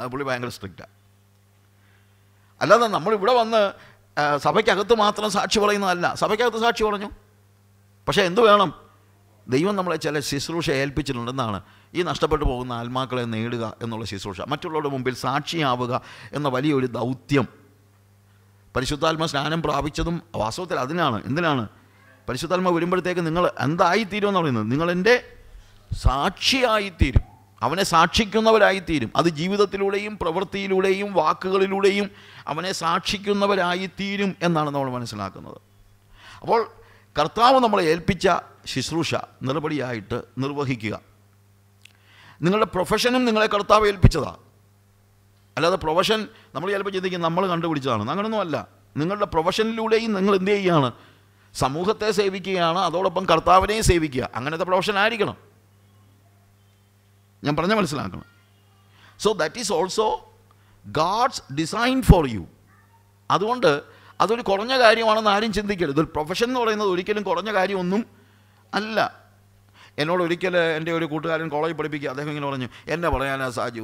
പുള്ളി ഭയങ്കര സ്ട്രിക്റ്റാണ് അല്ലാതെ നമ്മളിവിടെ വന്ന് ആ, സഭയ്ക്കകത്ത് മാത്രം സാക്ഷി പറയുന്നതല്ല സഭയ്ക്കകത്ത് സാക്ഷി പറഞ്ഞു പക്ഷേ എന്ത് വേണം ദൈവം നമ്മളെ ചില ശുശ്രൂഷ ഏൽപ്പിച്ചിട്ടുണ്ടെന്നാണ് ഈ നഷ്ടപ്പെട്ടു പോകുന്ന ആത്മാക്കളെ നേടുക എന്നുള്ള ശുശ്രൂഷ മറ്റുള്ളവരുടെ മുമ്പിൽ സാക്ഷിയാവുക എന്ന വലിയൊരു ദൗത്യം പരിശുദ്ധാത്മ സ്നാനം പ്രാപിച്ചതും വാസ്തവത്തിൽ അതിനാണ് എന്തിനാണ് പരിശുദ്ധാത്മ വരുമ്പോഴത്തേക്ക് നിങ്ങൾ എന്തായിത്തീരും എന്ന് പറയുന്നത് നിങ്ങളെൻ്റെ സാക്ഷിയായിത്തീരും അവനെ സാക്ഷിക്കുന്നവരായിത്തീരും അത് ജീവിതത്തിലൂടെയും പ്രവൃത്തിയിലൂടെയും വാക്കുകളിലൂടെയും അവനെ സാക്ഷിക്കുന്നവരായിത്തീരും എന്നാണ് നമ്മൾ മനസ്സിലാക്കുന്നത് അപ്പോൾ കർത്താവ് നമ്മളെ ഏൽപ്പിച്ച ശുശ്രൂഷ നിർപടിയായിട്ട് നിർവഹിക്കുക നിങ്ങളുടെ പ്രൊഫഷനും നിങ്ങളെ കർത്താവ് ഏൽപ്പിച്ചതാണ് അല്ലാതെ പ്രൊഫഷൻ നമ്മൾ ചിലപ്പോൾ ചിന്തിക്കും നമ്മൾ കണ്ടുപിടിച്ചതാണ് അങ്ങനെയൊന്നുമല്ല നിങ്ങളുടെ പ്രൊഫഷനിലൂടെയും നിങ്ങൾ എന്ത് ചെയ്യുകയാണ് സമൂഹത്തെ സേവിക്കുകയാണ് അതോടൊപ്പം കർത്താവിനെയും സേവിക്കുക അങ്ങനത്തെ പ്രൊഫഷൻ ആയിരിക്കണം ഞാൻ പറഞ്ഞ മനസ്സിലാക്കണം so that is also God's design for you അതുകൊണ്ട് അതൊരു കുറഞ്ഞ കാര്യമാണെന്ന് ആരും ചിന്തിക്കരുത് ഒരു പ്രൊഫഷൻ എന്ന് പറയുന്നത് ഒരിക്കലും കുറഞ്ഞ കാര്യമൊന്നും അല്ല എന്നോട് ഒരിക്കൽ എൻ്റെ ഒരു കൂട്ടുകാരൻ കോളേജിൽ പഠിപ്പിക്കുക അദ്ദേഹം ഇങ്ങനെ പറഞ്ഞു എന്നെ പറയാനാ സാജു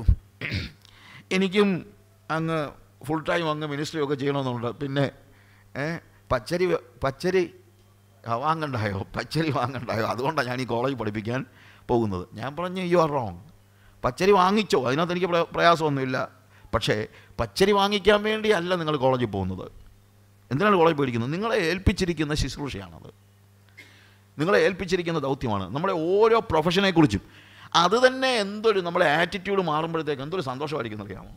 എനിക്കും അങ്ങ് ഫുൾ ടൈം അങ്ങ് മിനിസ്ട്രി ഒക്കെ ചെയ്യണമെന്നുണ്ട് പിന്നെ ഏ, പച്ചരി വെ- പച്ചരി ആ, വാങ്ങണ്ടായോ പച്ചരി വാങ്ങണ്ടായോ അതുകൊണ്ടാണ് ഞാൻ ഈ കോളേജ് പഠിപ്പിക്കാൻ പോകുന്നത് ഞാൻ പറഞ്ഞു യു ആർ റോങ് പച്ചരി വാങ്ങിച്ചോ അതിനകത്ത് എനിക്ക് പ്രയ- പ്രയാസമൊന്നുമില്ല പക്ഷേ പച്ചരി വാങ്ങിക്കാൻ വേണ്ടിയല്ല നിങ്ങൾ കോളേജിൽ പോകുന്നത് എന്തിനാണ് കോളേജിൽ പോയിരിക്കുന്നത് നിങ്ങളെ ഏൽപ്പിച്ചിരിക്കുന്ന ശുശ്രൂഷയാണത് നിങ്ങളെ ഏൽപ്പിച്ചിരിക്കുന്ന ദൗത്യമാണ് നമ്മുടെ ഓരോ പ്രൊഫഷനെക്കുറിച്ചും അത് തന്നെ എന്തൊരു നമ്മുടെ ആറ്റിറ്റ്യൂഡ് മാറുമ്പോഴത്തേക്ക് എന്തൊരു സന്തോഷമായിരിക്കും അറിയാമോ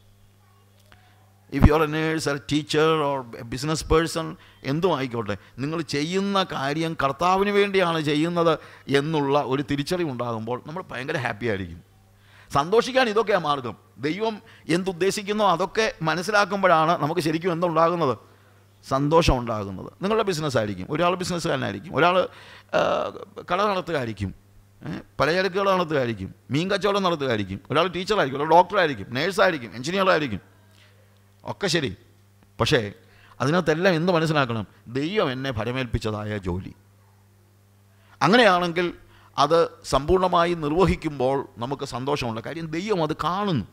if you are a nurse a teacher or business person എന്തും ആയിക്കോട്ടെ നിങ്ങൾ ചെയ്യുന്ന കാര്യം കർത്താവിന് വേണ്ടിയാണ് ചെയ്യുന്നത് എന്നുള്ള ഒരു തിരിച്ചറിവുണ്ടാകുമ്പോൾ നമ്മൾ ഭയങ്കര ഹാപ്പി ആയിരിക്കും സന്തോഷിക്കാൻ ഇതൊക്കെയാണ് മാർഗം ദൈവം എന്തുദ്ദേശിക്കുന്നോ അതൊക്കെ മനസ്സിലാക്കുമ്പോഴാണ് നമുക്ക് ശരിക്കും എന്തുണ്ടാകുന്നത് സന്തോഷം ഉണ്ടാകുന്നത് നിങ്ങളുടെ ബിസിനസ് ആയിരിക്കും ഒരാൾ ബിസിനസ്സുകാരനായിരിക്കും ഒരാൾ ആ, കട നടത്തുകയായിരിക്കും ഏ, പലചരക്ക് കട നടത്തുകയായിരിക്കും മീൻ കച്ചവടം നടത്തുകയായിരിക്കും ഒരാൾ ടീച്ചറായിരിക്കും ഒരാൾ ഡോക്ടറായിരിക്കും നേഴ്സായിരിക്കും എഞ്ചിനീയറായിരിക്കും ഒക്കെ ശരി പക്ഷേ അതിനകത്തെല്ലാം എന്ത് മനസ്സിലാക്കണം ദൈവം എന്നെ ഫലമേൽപ്പിച്ചതായ ജോലി അങ്ങനെയാണെങ്കിൽ അത് സമ്പൂർണ്ണമായി നിർവഹിക്കുമ്പോൾ നമുക്ക് സന്തോഷമുണ്ട് കാര്യം ദൈവം അത് കാണുന്നു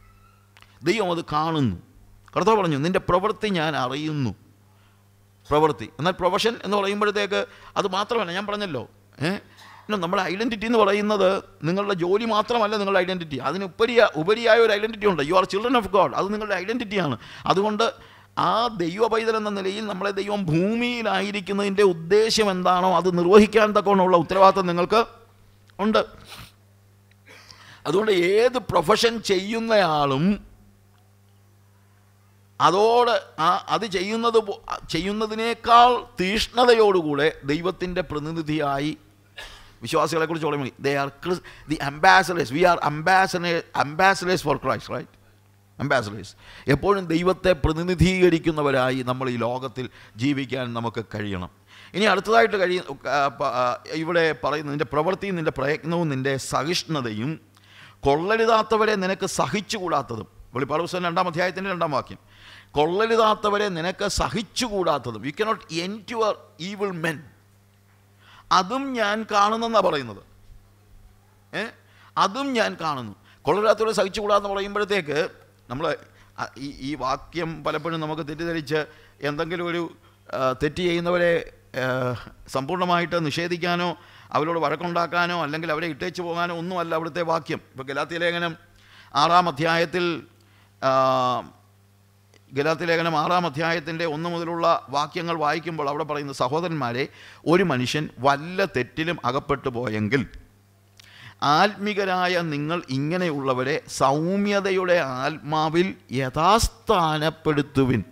ദൈവം അത് കാണുന്നു കർത്താവ് പറഞ്ഞു നിൻ്റെ പ്രവൃത്തി ഞാൻ അറിയുന്നു പ്രവൃത്തി എന്നാൽ പ്രൊഫഷൻ എന്ന് പറയുമ്പോഴത്തേക്ക് അത് മാത്രമല്ല ഞാൻ പറഞ്ഞല്ലോ ഏഹ് നമ്മുടെ ഐഡൻറ്റിറ്റി എന്ന് പറയുന്നത് നിങ്ങളുടെ ജോലി മാത്രമല്ല നിങ്ങളുടെ ഐഡൻറ്റിറ്റി അതിനുപരിയ ഉപരിയായ ഒരു ഐഡൻറ്റിറ്റി ഉണ്ട് you are children of God അത് നിങ്ങളുടെ ഐഡൻറ്റിറ്റിയാണ് അതുകൊണ്ട് ആ ദൈവ പൈതൽ എന്ന നിലയിൽ നമ്മളെ ദൈവം ഭൂമിയിലായിരിക്കുന്നതിൻ്റെ ഉദ്ദേശം എന്താണോ അത് നിർവഹിക്കാൻ തക്കവണ്ണമുള്ള ഉത്തരവാദിത്തം നിങ്ങൾക്ക് ഉണ്ട് അതുകൊണ്ട് ഏത് പ്രൊഫഷൻ ചെയ്യുന്നയാളും അതോട് ആ അത് ചെയ്യുന്നത് പോ- ചെയ്യുന്നതിനേക്കാൾ തീഷ്ണതയോടുകൂടെ ദൈവത്തിൻ്റെ പ്രതിനിധിയായി വിശ്വാസികളെ കുറിച്ച് പറയുമ്പോൾ they are the ambassadors we are ambassador ambassadors for Christ right ambassadors എപ്പോഴും ദൈവത്തെ പ്രതിനിധീകരിക്കുന്നവരായി നമ്മൾ ഈ ലോകത്തിൽ ജീവിക്കാൻ നമുക്ക് കഴിയണം ഇനി അടുത്തതായിട്ട് കഴിയ ആ, പ- ആ, ഇവിടെ പറയുന്ന നിൻ്റെ പ്രവൃത്തിയും നിൻ്റെ പ്രയത്നവും നിൻ്റെ സഹിഷ്ണുതയും കൊള്ളരുതാത്തവരെ നിനക്ക് സഹിച്ചുകൂടാത്തതും വെളിപ്പാട് പുസ്തകം രണ്ടാം അധ്യായത്തിൻ്റെ രണ്ടാം വാക്യം കൊള്ളരുതാത്തവരെ നിനക്ക് സഹിച്ചുകൂടാത്തതും you cannot en your evil men അതും ഞാൻ കാണുന്നെന്നാണ് പറയുന്നത് ഏ അതും ഞാൻ കാണുന്നു കൊള്ളരാത്തവരെ സഹിച്ചുകൂടാന്ന് പറയുമ്പോഴത്തേക്ക് നമ്മൾ ഈ ഈ വാക്യം പലപ്പോഴും നമുക്ക് തെറ്റിദ്ധരിച്ച് എന്തെങ്കിലും ഒരു ആ, തെറ്റ് ചെയ്യുന്നവരെ ആ, സമ്പൂർണ്ണമായിട്ട് നിഷേധിക്കാനോ അവരോട് വഴക്കുണ്ടാക്കാനോ അല്ലെങ്കിൽ അവരെ ഇട്ടേച്ച് പോകാനോ ഒന്നുമല്ല അവിടുത്തെ വാക്യം ഇപ്പോൾ ഗലാത്തി ലേഖനം ആറാം അധ്യായത്തിൽ ആ, ഗലാത്തി ലേഖനം ആറാം അധ്യായത്തിൻ്റെ ഒന്ന് മുതലുള്ള വാക്യങ്ങൾ വായിക്കുമ്പോൾ അവിടെ പറയുന്ന സഹോദരന്മാരെ ഒരു മനുഷ്യൻ വല്ല തെറ്റിലും അകപ്പെട്ടു പോയെങ്കിൽ ആത്മികരായ നിങ്ങൾ ഇങ്ങനെയുള്ളവരെ സൗമ്യതയുടെ ആത്മാവിൽ യഥാസ്ഥാനപ്പെടുത്തുവിൻ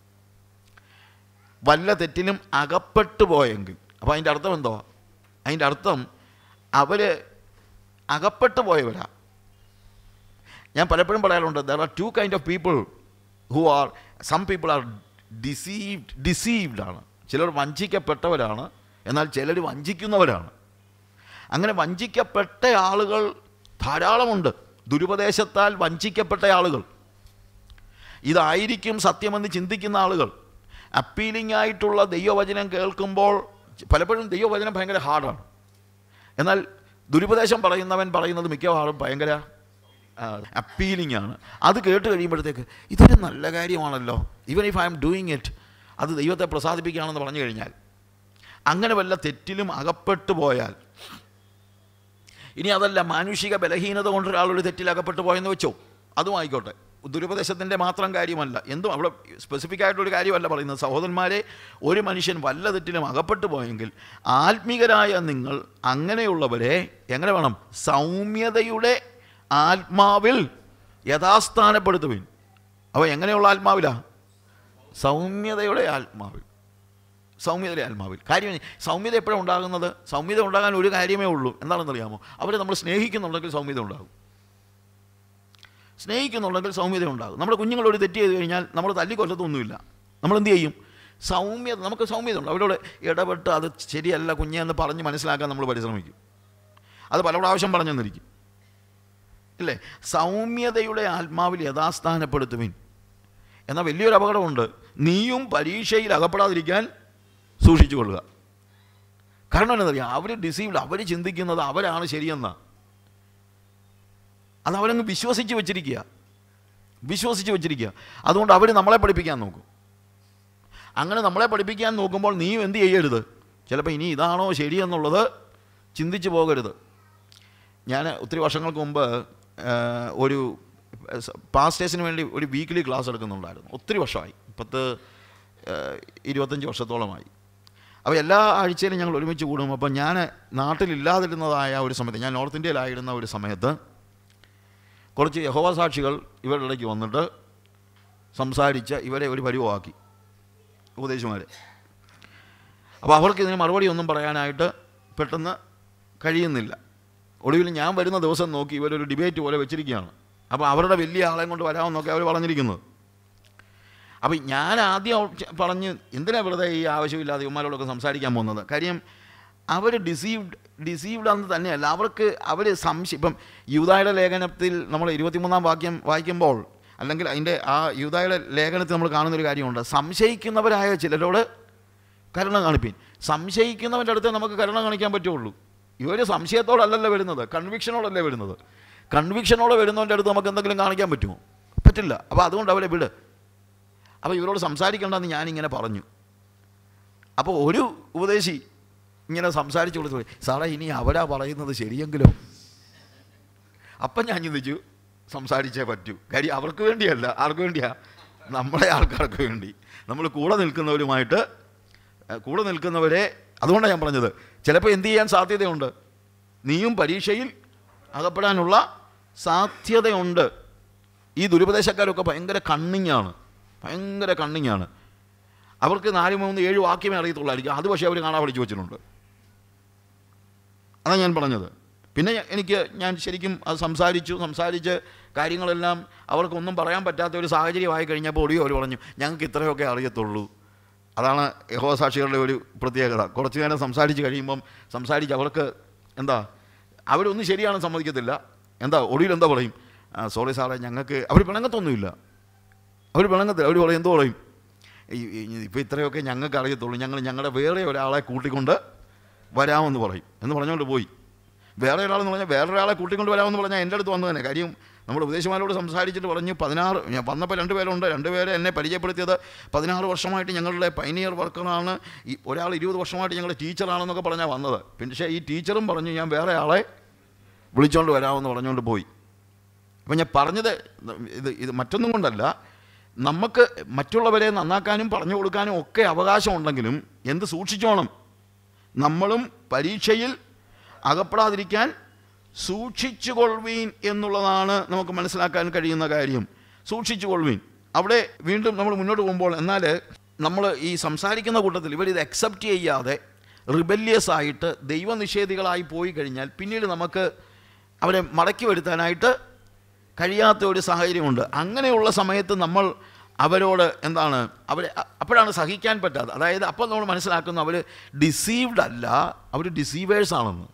വല്ല തെറ്റിലും അകപ്പെട്ടു പോയെങ്കിൽ അപ്പോൾ അതിൻ്റെ അർത്ഥം എന്തോ അതിൻ്റെ അർത്ഥം അവർ അകപ്പെട്ടു പോയവരാ ഞാൻ പലപ്പോഴും പറയാറുണ്ട് there are two kind of people who are some people are deceived deceived ആണ് ചിലർ വഞ്ചിക്കപ്പെട്ടവരാണ് എന്നാൽ ചിലർ വഞ്ചിക്കുന്നവരാണ് അങ്ങനെ വഞ്ചിക്കപ്പെട്ട ആളുകൾ ധാരാളമുണ്ട് ദുരുപദേശത്താൽ വഞ്ചിക്കപ്പെട്ട ആളുകൾ ഇതായിരിക്കും സത്യമെന്ന് ചിന്തിക്കുന്ന ആളുകൾ അപ്പീലിംഗ് ആയിട്ടുള്ള ദൈവവചനം കേൾക്കുമ്പോൾ പലപ്പോഴും ദൈവവചനം ഭയങ്കര ഹാർഡാണ് എന്നാൽ ദുരുപദേശം പറയുന്നവൻ പറയുന്നത് മിക്കവാറും ഭയങ്കര അപ്പീലിംഗ് ആണ് അത് കേട്ട് കഴിയുമ്പോഴത്തേക്ക് ഇതൊരു നല്ല കാര്യമാണല്ലോ even if I am doing it അത് ദൈവത്തെ പ്രസാദിപ്പിക്കുകയാണെന്ന് പറഞ്ഞു കഴിഞ്ഞാൽ അങ്ങനെ വല്ല തെറ്റിലും അകപ്പെട്ടു പോയാൽ ഇനി അതല്ല മാനുഷിക ബലഹീനത കൊണ്ട് ഒരാളൊരു തെറ്റിൽ അകപ്പെട്ടു പോയെന്ന് വെച്ചോ അതും ആയിക്കോട്ടെ ദുരുപദേശത്തിൻ്റെ മാത്രം കാര്യമല്ല എന്തും അവിടെ സ്പെസിഫിക് ആയിട്ടൊരു കാര്യമല്ല പറയുന്നത് സഹോദരന്മാരെ ഒരു മനുഷ്യൻ വല്ല തെറ്റിലും അകപ്പെട്ടു പോയെങ്കിൽ ആത്മീകരായ നിങ്ങൾ അങ്ങനെയുള്ളവരെ എങ്ങനെ വേണം സൗമ്യതയുടെ ആത്മാവിൽ യഥാസ്ഥാനപ്പെടുത്തുവിൻ അപ്പോൾ എങ്ങനെയുള്ള ആത്മാവിലാ സൗമ്യതയുടെ ആത്മാവിൽ സൗമ്യതയുടെ ആത്മാവിൽ കാര്യം സൗമ്യത എപ്പോഴാണ് ഉണ്ടാകുന്നത് സൗമ്യത ഉണ്ടാകാൻ ഒരു കാര്യമേ ഉള്ളൂ എന്താണെന്നറിയാമോ അവരെ നമ്മൾ സ്നേഹിക്കുന്നുണ്ടെങ്കിൽ സൗമ്യത ഉണ്ടാകും സ്നേഹിക്കുന്നുണ്ടെങ്കിൽ സൗമ്യത ഉണ്ടാകും നമ്മുടെ കുഞ്ഞുങ്ങൾ ഒരു തെറ്റ് ചെയ്ത് കഴിഞ്ഞാൽ നമ്മൾ തല്ലിക്കൊല്ലത്തൊന്നുമില്ല നമ്മൾ എന്ത് ചെയ്യും സൗമ്യത നമുക്ക് സൗമ്യത ഉണ്ട് അവരോട് ഇടപെട്ട് അത് ശരിയല്ല കുഞ്ഞെ എന്ന് പറഞ്ഞ് മനസ്സിലാക്കാൻ നമ്മൾ പരിശ്രമിക്കും അത് പല പ്രാവശ്യം പറഞ്ഞെന്നിരിക്കും ഇല്ലേ സൗമ്യതയുടെ ആത്മാവിൽ യഥാസ്ഥാനപ്പെടുത്തുവിൻ എന്നാൽ വലിയൊരു അപകടമുണ്ട് നീയും പരീക്ഷയിൽ അകപ്പെടാതിരിക്കാൻ സൂക്ഷിച്ചു കൊള്ളുക കാരണം എന്നറിയാം അവർ ഡിസീവ്ഡ് അവർ ചിന്തിക്കുന്നത് അവരാണ് ശരിയെന്നാണ് അത് അവരങ്ങ് വിശ്വസിച്ച് വെച്ചിരിക്കുക വിശ്വസിച്ച് വെച്ചിരിക്കുക അതുകൊണ്ട് അവർ നമ്മളെ പഠിപ്പിക്കാൻ നോക്കും അങ്ങനെ നമ്മളെ പഠിപ്പിക്കാൻ നോക്കുമ്പോൾ നീയും എന്ത് ചെയ്യരുത് ചിലപ്പോൾ ഇനി ഇതാണോ ശരിയെന്നുള്ളത് ചിന്തിച്ച് പോകരുത് ഞാൻ ഒത്തിരി വർഷങ്ങൾക്ക് മുമ്പ് ആ, ഒരു പാസ്റ്റേഴ്സിന് വേണ്ടി ഒരു വീക്ക്ലി ക്ലാസ് എടുക്കുന്നുണ്ടായിരുന്നു ഒത്തിരി വർഷമായി പത്ത് ആ, ഇരുപത്തഞ്ച് വർഷത്തോളമായി അപ്പോൾ എല്ലാ ആഴ്ചയിലും ഞങ്ങൾ ഒരുമിച്ച് കൂടും അപ്പോൾ ഞാൻ നാട്ടിലില്ലാതിരുന്നതായ ഒരു സമയത്ത് ഞാൻ നോർത്ത് ഇന്ത്യയിലായിരുന്ന ഒരു സമയത്ത് കുറച്ച് യഹോവ സാക്ഷികൾ ഇവരുടെ ഇടയ്ക്ക് വന്നിട്ട് സംസാരിച്ച് ഇവരെ ഒരു പരിവമാക്കി ഉപദേശിമാർ അപ്പോൾ അവർക്ക് ഇതിന് മറുപടി ഒന്നും പറയാനായിട്ട് പെട്ടെന്ന് കഴിയുന്നില്ല ഒടുവിൽ ഞാൻ വരുന്ന ദിവസം നോക്കി ഇവരൊരു ഡിബേറ്റ് പോലെ വെച്ചിരിക്കുകയാണ് അപ്പോൾ അവരുടെ വലിയ ആളെയും കൊണ്ട് വരാമെന്നൊക്കെ അവർ പറഞ്ഞിരിക്കുന്നത് അപ്പോൾ ഞാൻ ആദ്യം ച- പറഞ്ഞ് എന്തിനാ വെറുതെ ഈ ആവശ്യമില്ലാതെ ഇവന്മാരോടൊക്കെ സംസാരിക്കാൻ പോകുന്നത് കാര്യം അവർ ഡിസീവ്ഡ് ഡിസീവ്ഡ് ആണെന്ന് തന്നെയല്ല അവർക്ക് അവർ സംശയം ഇപ്പം യൂതായുടെ ലേഖനത്തിൽ നമ്മൾ ഇരുപത്തിമൂന്നാം വാക്യം വായിക്കുമ്പോൾ അല്ലെങ്കിൽ അതിൻ്റെ ആ യൂതായുടെ ലേഖനത്തിൽ നമ്മൾ കാണുന്നൊരു കാര്യമുണ്ട് സംശയിക്കുന്നവരായ ചിലരോട് കരുണ കാണിപ്പിൻ സംശയിക്കുന്നവൻ്റെ അടുത്ത് നമുക്ക് കരുണ കാണിക്കാൻ പറ്റുള്ളൂ ഇവർ സംശയത്തോടല്ലല്ലോ വരുന്നത് കൺവിക്ഷനോടല്ലേ വരുന്നത് കൺവിക്ഷനോടെ വരുന്നവൻ്റെ അടുത്ത് നമുക്ക് എന്തെങ്കിലും കാണിക്കാൻ പറ്റുമോ പറ്റില്ല അപ്പോൾ അതുകൊണ്ട് അവരെ വിട് അപ്പോൾ ഇവരോട് സംസാരിക്കേണ്ടെന്ന് ഞാനിങ്ങനെ പറഞ്ഞു അപ്പോൾ ഒരു ഉപദേശി ഇങ്ങനെ സംസാരിച്ചു കൊടുത്തു പോയി, സാറേ ഇനി അവരാ പറയുന്നത് ശരിയെങ്കിലോ അപ്പം ഞാൻ ചിന്തിച്ചു സംസാരിച്ചേ പറ്റൂ കാര്യം അവർക്ക് വേണ്ടിയല്ല ആർക്ക് വേണ്ടിയാ നമ്മളെ ആൾക്കാർക്ക് വേണ്ടി നമ്മൾ കൂടെ നിൽക്കുന്നവരുമായിട്ട് ഏഹ്, കൂടെ നിൽക്കുന്നവരെ അതുകൊണ്ടാണ് ഞാൻ പറഞ്ഞത് ചിലപ്പോൾ എന്ത് ചെയ്യാൻ സാധ്യതയുണ്ട് നീയും പരീക്ഷയിൽ അകപ്പെടാനുള്ള സാധ്യതയുണ്ട് ഈ ദുരുപദേശക്കാരൊക്കെ ഭയങ്കര കണ്ണിങ്ങാണ് ഭയങ്കര കണ്ണിങ്ങാണ് അവർക്ക് നാല് മൂന്ന് ഏഴ് വാക്യമേ അറിയത്തുള്ളായിരിക്കും അത് പക്ഷേ അവർ കാണാൻ പഠിച്ചു വെച്ചിട്ടുണ്ട് അതാണ് ഞാൻ പറഞ്ഞത് പിന്നെ ഞ- എനിക്ക് ഞാൻ ശരിക്കും അത് സംസാരിച്ചു സംസാരിച്ച് കാര്യങ്ങളെല്ലാം അവർക്കൊന്നും പറയാൻ പറ്റാത്ത ഒരു സാഹചര്യമായി കഴിഞ്ഞപ്പോൾ ഒടിയോ അവർ പറഞ്ഞു ഞങ്ങൾക്ക് ഇത്രയൊക്കെ അറിയത്തുള്ളൂ അതാണ് യഹോസാക്ഷികളുടെ ഒരു പ്രത്യേകത കുറച്ച് നേരം സംസാരിച്ച് കഴിയുമ്പം സംസാരിച്ച് അവർക്ക് എന്താ അവരൊന്നും ശരിയാണ് സമ്മതിക്കത്തില്ല എന്താ ഒടുവിൽ എന്താ പറയും സോറി സാറേ ഞങ്ങൾക്ക് അവർ പിണങ്ങത്തൊന്നുമില്ല അവർ പിണങ്ങത്തില്ല അവർ പറയും എന്തോ പറയും ഇപ്പോൾ ഇത്രയൊക്കെ ഞങ്ങൾക്ക് അറിയത്തുള്ളൂ ഞങ്ങൾ ഞങ്ങളുടെ വേറെ ഒരാളെ കൂട്ടിക്കൊണ്ട് വരാമെന്ന് പറയും എന്ന് പറഞ്ഞുകൊണ്ട് പോയി വേറെ ഒരാളെന്ന് പറഞ്ഞാൽ വേറെ ഒരാളെ കൂട്ടിക്കൊണ്ട് വരാമെന്ന് പറഞ്ഞാൽ എൻ്റെ അടുത്ത് വന്നു തന്നെ കാര്യം നമ്മുടെ ഉപദേശമാരോട് സംസാരിച്ചിട്ട് പറഞ്ഞു പതിനാറ് ഞാൻ വന്നപ്പോൾ രണ്ട് പേരുണ്ട് രണ്ട് പേരെ എന്നെ പരിചയപ്പെടുത്തിയത് പതിനാറ് വർഷമായിട്ട് ഞങ്ങളുടെ പൈനിയർ വർക്കറാണ് ഈ ഒരാൾ ഇരുപത് വർഷമായിട്ട് ഞങ്ങളുടെ ടീച്ചറാണെന്നൊക്കെ പറഞ്ഞാൽ വന്നത് പക്ഷേ ഈ ടീച്ചറും പറഞ്ഞു ഞാൻ വേറെ ആളെ വിളിച്ചുകൊണ്ട് വരാമെന്ന് പറഞ്ഞുകൊണ്ട് പോയി അപ്പം ഞാൻ പറഞ്ഞത് ഇത് ഇത് മറ്റൊന്നും കൊണ്ടല്ല നമുക്ക് മറ്റുള്ളവരെ നന്നാക്കാനും പറഞ്ഞു കൊടുക്കാനും ഒക്കെ അവകാശമുണ്ടെങ്കിലും എന്ത് സൂക്ഷിച്ചോണം നമ്മളും പരീക്ഷയിൽ അകപ്പെടാതിരിക്കാൻ സൂക്ഷിച്ചു കൊള്ളുവീൻ എന്നുള്ളതാണ് നമുക്ക് മനസ്സിലാക്കാൻ കഴിയുന്ന കാര്യം സൂക്ഷിച്ചു കൊള്ളുവീൻ അവിടെ വീണ്ടും നമ്മൾ മുന്നോട്ട് പോകുമ്പോൾ എന്നാൽ നമ്മൾ ഈ സംസാരിക്കുന്ന കൂട്ടത്തിൽ ഇവരിത് അക്സെപ്റ്റ് ചെയ്യാതെ റിബല്യസ് ആയിട്ട് ദൈവനിഷേധികളായി പോയി കഴിഞ്ഞാൽ പിന്നീട് നമുക്ക് അവരെ മടക്കി വരുത്താനായിട്ട് കഴിയാത്ത ഒരു സാഹചര്യമുണ്ട് അങ്ങനെയുള്ള സമയത്ത് നമ്മൾ അവരോട് എന്താണ് അവരെ അ- അപ്പോഴാണ് സഹിക്കാൻ പറ്റാതെ അതായത് അപ്പോൾ നമ്മൾ മനസ്സിലാക്കുന്നു അവർ ഡിസീവ്ഡ് അല്ല അവർ ഡിസീവേഴ്സ് ആണെന്ന്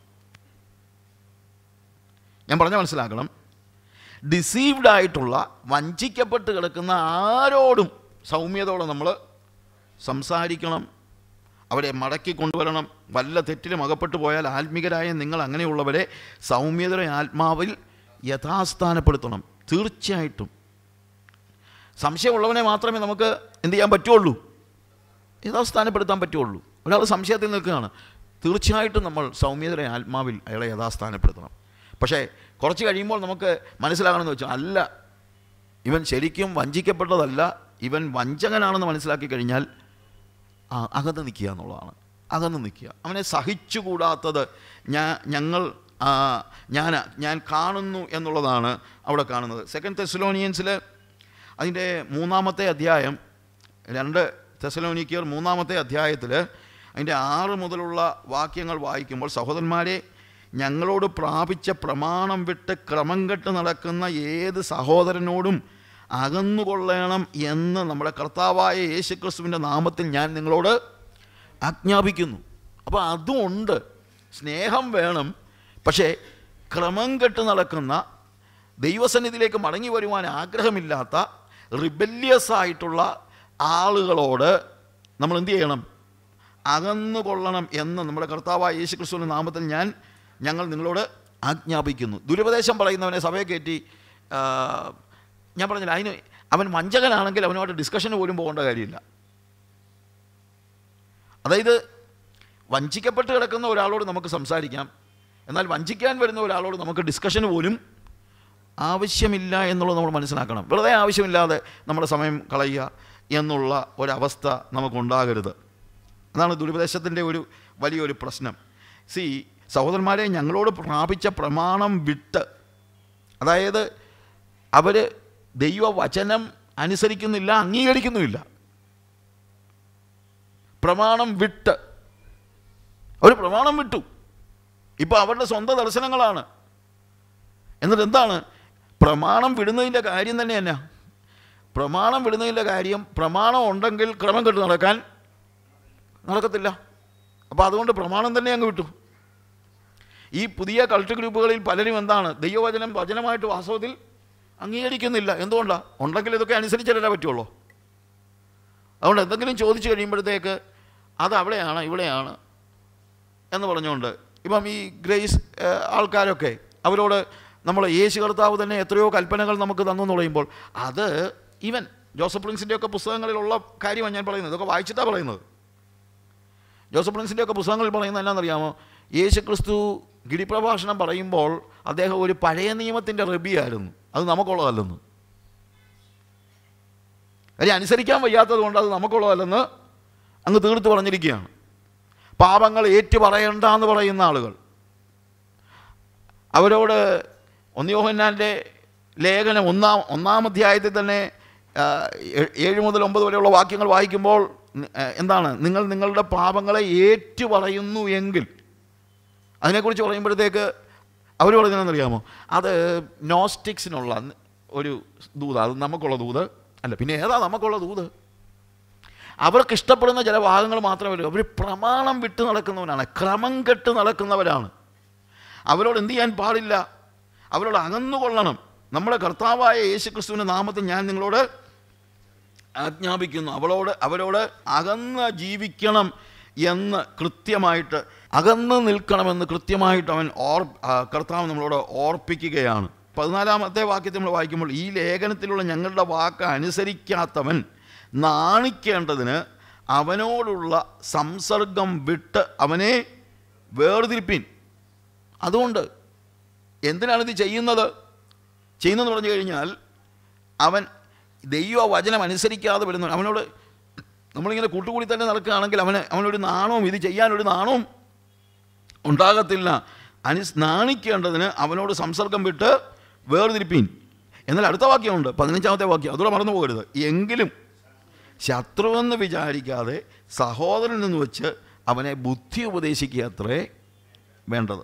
ഞാൻ പറഞ്ഞ മനസ്സിലാക്കണം ഡിസീവ്ഡ് ആയിട്ടുള്ള വഞ്ചിക്കപ്പെട്ട് കിടക്കുന്ന ആരോടും സൗമ്യതയോടെ നമ്മൾ സംസാരിക്കണം അവരെ മടക്കി കൊണ്ടുവരണം വല്ല തെറ്റിലും അകപ്പെട്ടു പോയാൽ ആത്മികരായ നിങ്ങൾ അങ്ങനെയുള്ളവരെ സൗമ്യതയുടെ ആത്മാവിൽ യഥാസ്ഥാനപ്പെടുത്തണം തീർച്ചയായിട്ടും സംശയമുള്ളവനെ മാത്രമേ നമുക്ക് എന്ത് ചെയ്യാൻ പറ്റുള്ളൂ യഥാസ്ഥാനപ്പെടുത്താൻ പറ്റുള്ളൂ ഒരാൾ സംശയത്തിൽ നിൽക്കുകയാണ് തീർച്ചയായിട്ടും നമ്മൾ സൗമ്യതയുടെ ആത്മാവിൽ അയാളെ യഥാസ്ഥാനപ്പെടുത്തണം പക്ഷേ കുറച്ച് കഴിയുമ്പോൾ നമുക്ക് മനസ്സിലാകണമെന്ന് വെച്ചാൽ അല്ല ഇവൻ ശരിക്കും വഞ്ചിക്കപ്പെട്ടതല്ല ഇവൻ വഞ്ചകനാണെന്ന് മനസ്സിലാക്കി കഴിഞ്ഞാൽ ആ, അകന്ന് നിൽക്കുക എന്നുള്ളതാണ് അകന്ന് നിൽക്കുക അവനെ സഹിച്ചുകൂടാത്തത് ഞാൻ ഞങ്ങൾ ആ, ഞാൻ ഞാൻ കാണുന്നു എന്നുള്ളതാണ് അവിടെ കാണുന്നത് സെക്കൻഡ് തെസ്ലോണിയൻസിൽ അതിൻ്റെ മൂന്നാമത്തെ അധ്യായം രണ്ട് തെസലോനിക്കർ മൂന്നാമത്തെ അധ്യായത്തിൽ അതിൻ്റെ ആറ് മുതലുള്ള വാക്യങ്ങൾ വായിക്കുമ്പോൾ സഹോദരന്മാരെ ഞങ്ങളോട് പ്രാപിച്ച പ്രമാണം വിട്ട് ക്രമം കെട്ട് നടക്കുന്ന ഏത് സഹോദരനോടും അകന്നുകൊള്ളണം എന്ന് നമ്മുടെ കർത്താവായ യേശുക്രിസ്തുവിൻ്റെ നാമത്തിൽ ഞാൻ നിങ്ങളോട് ആജ്ഞാപിക്കുന്നു അപ്പോൾ അതുമുണ്ട് സ്നേഹം വേണം പക്ഷേ ക്രമം കെട്ട് നടക്കുന്ന ദൈവസന്നിധിയിലേക്ക് മടങ്ങി വരുവാൻ ആഗ്രഹമില്ലാത്ത റിബല്യസ് ആയിട്ടുള്ള ആളുകളോട് നമ്മൾ എന്ത് ചെയ്യണം അകന്നു കൊള്ളണം എന്ന് നമ്മുടെ കർത്താവായ യേശു ക്രിസ്തുവിൻ്റെ നാമത്തിൽ ഞാൻ ഞങ്ങൾ നിങ്ങളോട് ആജ്ഞാപിക്കുന്നു ദുരുപദേശം പറയുന്നവനെ സഭയെ കയറ്റി ആ, ഞാൻ പറഞ്ഞില്ല അതിന് അവൻ വഞ്ചകനാണെങ്കിൽ അവനുമായിട്ട് ഡിസ്കഷന് പോലും പോകേണ്ട കാര്യമില്ല അതായത് വഞ്ചിക്കപ്പെട്ട് കിടക്കുന്ന ഒരാളോട് നമുക്ക് സംസാരിക്കാം എന്നാൽ വഞ്ചിക്കാൻ വരുന്ന ഒരാളോട് നമുക്ക് ഡിസ്കഷന് പോലും ആവശ്യമില്ല എന്നുള്ളത് നമ്മൾ മനസ്സിലാക്കണം വെറുതെ ആവശ്യമില്ലാതെ നമ്മുടെ സമയം കളയുക എന്നുള്ള ഒരവസ്ഥ നമുക്കുണ്ടാകരുത് അതാണ് ദുരുപദേശത്തിൻ്റെ ഒരു വലിയൊരു പ്രശ്നം സി സഹോദരന്മാരെ ഞങ്ങളോട് പ്രാപിച്ച പ്രമാണം വിട്ട് അതായത് അവർ ദൈവവചനം അനുസരിക്കുന്നില്ല അംഗീകരിക്കുന്നുമില്ല പ്രമാണം വിട്ട് അവർ പ്രമാണം വിട്ടു ഇപ്പോൾ അവരുടെ സ്വന്തം ദർശനങ്ങളാണ് എന്നിട്ട് എന്താണ് പ്രമാണം വിടുന്നതിൻ്റെ കാര്യം തന്നെ എന്നാ പ്രമാണം വിടുന്നതിൻ്റെ കാര്യം പ്രമാണം ഉണ്ടെങ്കിൽ ക്രമം കെട്ട് നടക്കാൻ നടക്കത്തില്ല അപ്പോൾ അതുകൊണ്ട് പ്രമാണം തന്നെ അങ്ങ് വിട്ടു ഈ പുതിയ കൾട്ട് ഗ്രൂപ്പുകളിൽ പലരും എന്താണ് ദൈവവചനം വചനമായിട്ട് വാസ്തവത്തിൽ അംഗീകരിക്കുന്നില്ല എന്തുകൊണ്ടാണ് ഉണ്ടെങ്കിൽ ഇതൊക്കെ അനുസരിച്ചാലേ പറ്റുള്ളൂ അതുകൊണ്ട് എന്തെങ്കിലും ചോദിച്ചു കഴിയുമ്പോഴത്തേക്ക് അത് അവിടെയാണ് ഇവിടെയാണ് എന്ന് പറഞ്ഞുകൊണ്ട് ഇപ്പം ഈ ഗ്രേസ് ഏഹ്, ആൾക്കാരൊക്കെ അവരോട് നമ്മൾ യേശു കർത്താവ് തന്നെ എത്രയോ കൽപ്പനകൾ നമുക്ക് തന്നു എന്ന് പറയുമ്പോൾ അത് ഈവൻ ജോസഫ് പ്രിൻസിൻ്റെ ഒക്കെ പുസ്തകങ്ങളിലുള്ള കാര്യമാണ് ഞാൻ പറയുന്നത് ഇതൊക്കെ വായിച്ചിട്ടാണ് പറയുന്നത് ജോസഫ് പ്രിൻസിൻ്റെ ഒക്കെ പുസ്തകങ്ങളിൽ പറയുന്നത് എന്നാണെന്നറിയാമോ യേശു ക്രിസ്തു ഗിരിപ്രഭാഷണം പറയുമ്പോൾ അദ്ദേഹം ഒരു പഴയ നിയമത്തിൻ്റെ റബിയായിരുന്നു അത് നമുക്കുള്ളതല്ലെന്ന് കാര്യം അനുസരിക്കാൻ വയ്യാത്തത് കൊണ്ട് അത് നമുക്കുള്ളതല്ലെന്ന് അങ്ങ് തീർത്ത് പറഞ്ഞിരിക്കുകയാണ് പാപങ്ങൾ ഏറ്റു പറയണ്ട എന്ന് പറയുന്ന ആളുകൾ അവരോട് ഒന്നിയോഹന്നാൻ്റെ ലേഖനം ഒന്നാം ഒന്നാം അധ്യായത്തിൽ തന്നെ ആ, ഏ- ഏഴ് മുതൽ ഒമ്പത് വരെയുള്ള വാക്യങ്ങൾ വായിക്കുമ്പോൾ നി- ആ, എന്താണ് നിങ്ങൾ നിങ്ങളുടെ പാപങ്ങളെ ഏറ്റു പറയുന്നു എങ്കിൽ അതിനെക്കുറിച്ച് പറയുമ്പോഴത്തേക്ക് അവർ പറയുന്നതെന്നറിയാമോ അത് നോസ്റ്റിക്സിനുള്ള ഒരു ദൂത് അത് നമുക്കുള്ള ദൂത് അല്ല പിന്നെ ഏതാ നമുക്കുള്ള ദൂത് അവർക്ക് ഇഷ്ടപ്പെടുന്ന ചില ഭാഗങ്ങൾ മാത്രമേ വരൂ അവർ പ്രമാണം വിട്ട് നടക്കുന്നവരാണ് ക്രമം കെട്ട് നടക്കുന്നവരാണ് അവരോട് എന്ത് ചെയ്യാൻ പാടില്ല അവരോട് അകന്നുകൊള്ളണം നമ്മുടെ കർത്താവായ യേശു ക്രിസ്തുവിൻ്റെ നാമത്തിൽ ഞാൻ നിങ്ങളോട് ആജ്ഞാപിക്കുന്നു അവളോട് അവരോട് അകന്ന് ജീവിക്കണം എന്ന് കൃത്യമായിട്ട് അകന്ന് നിൽക്കണമെന്ന് കൃത്യമായിട്ട് അവൻ ഓർ ആ, കർത്താവ് നമ്മളോട് ഓർപ്പിക്കുകയാണ് പതിനാലാമത്തെ വാക്യത്തിൽ നമ്മൾ വായിക്കുമ്പോൾ ഈ ലേഖനത്തിലുള്ള ഞങ്ങളുടെ വാക്ക് അനുസരിക്കാത്തവൻ നാണിക്കേണ്ടതിന് അവനോടുള്ള സംസർഗം വിട്ട് അവനെ വേർതിരിപ്പിൻ അതുകൊണ്ട് എന്തിനാണ് ഇത് ചെയ്യുന്നത് ചെയ്യുന്നതെന്ന് പറഞ്ഞു കഴിഞ്ഞാൽ അവൻ ദൈവ വചനം അനുസരിക്കാതെ വരുന്നു അവനോട് നമ്മളിങ്ങനെ കൂട്ടുകൂടി തന്നെ നടക്കുകയാണെങ്കിൽ അവന് അവനൊരു നാണവും ഇത് ചെയ്യാനൊരു നാണവും ഉണ്ടാകത്തില്ല അനുസ് നാണിക്കേണ്ടതിന് അവനോട് സംസർഗം വിട്ട് വേർതിരിപ്പീൻ എന്നാൽ അടുത്ത വാക്യമുണ്ട് പതിനഞ്ചാമത്തെ വാക്യം അതുകൂടെ മറന്നു പോകരുത് എങ്കിലും ശത്രുവെന്ന് വിചാരിക്കാതെ സഹോദരൻ എന്ന് വെച്ച് അവനെ ബുദ്ധി ഉപദേശിക്കുക അത്രേ വേണ്ടത്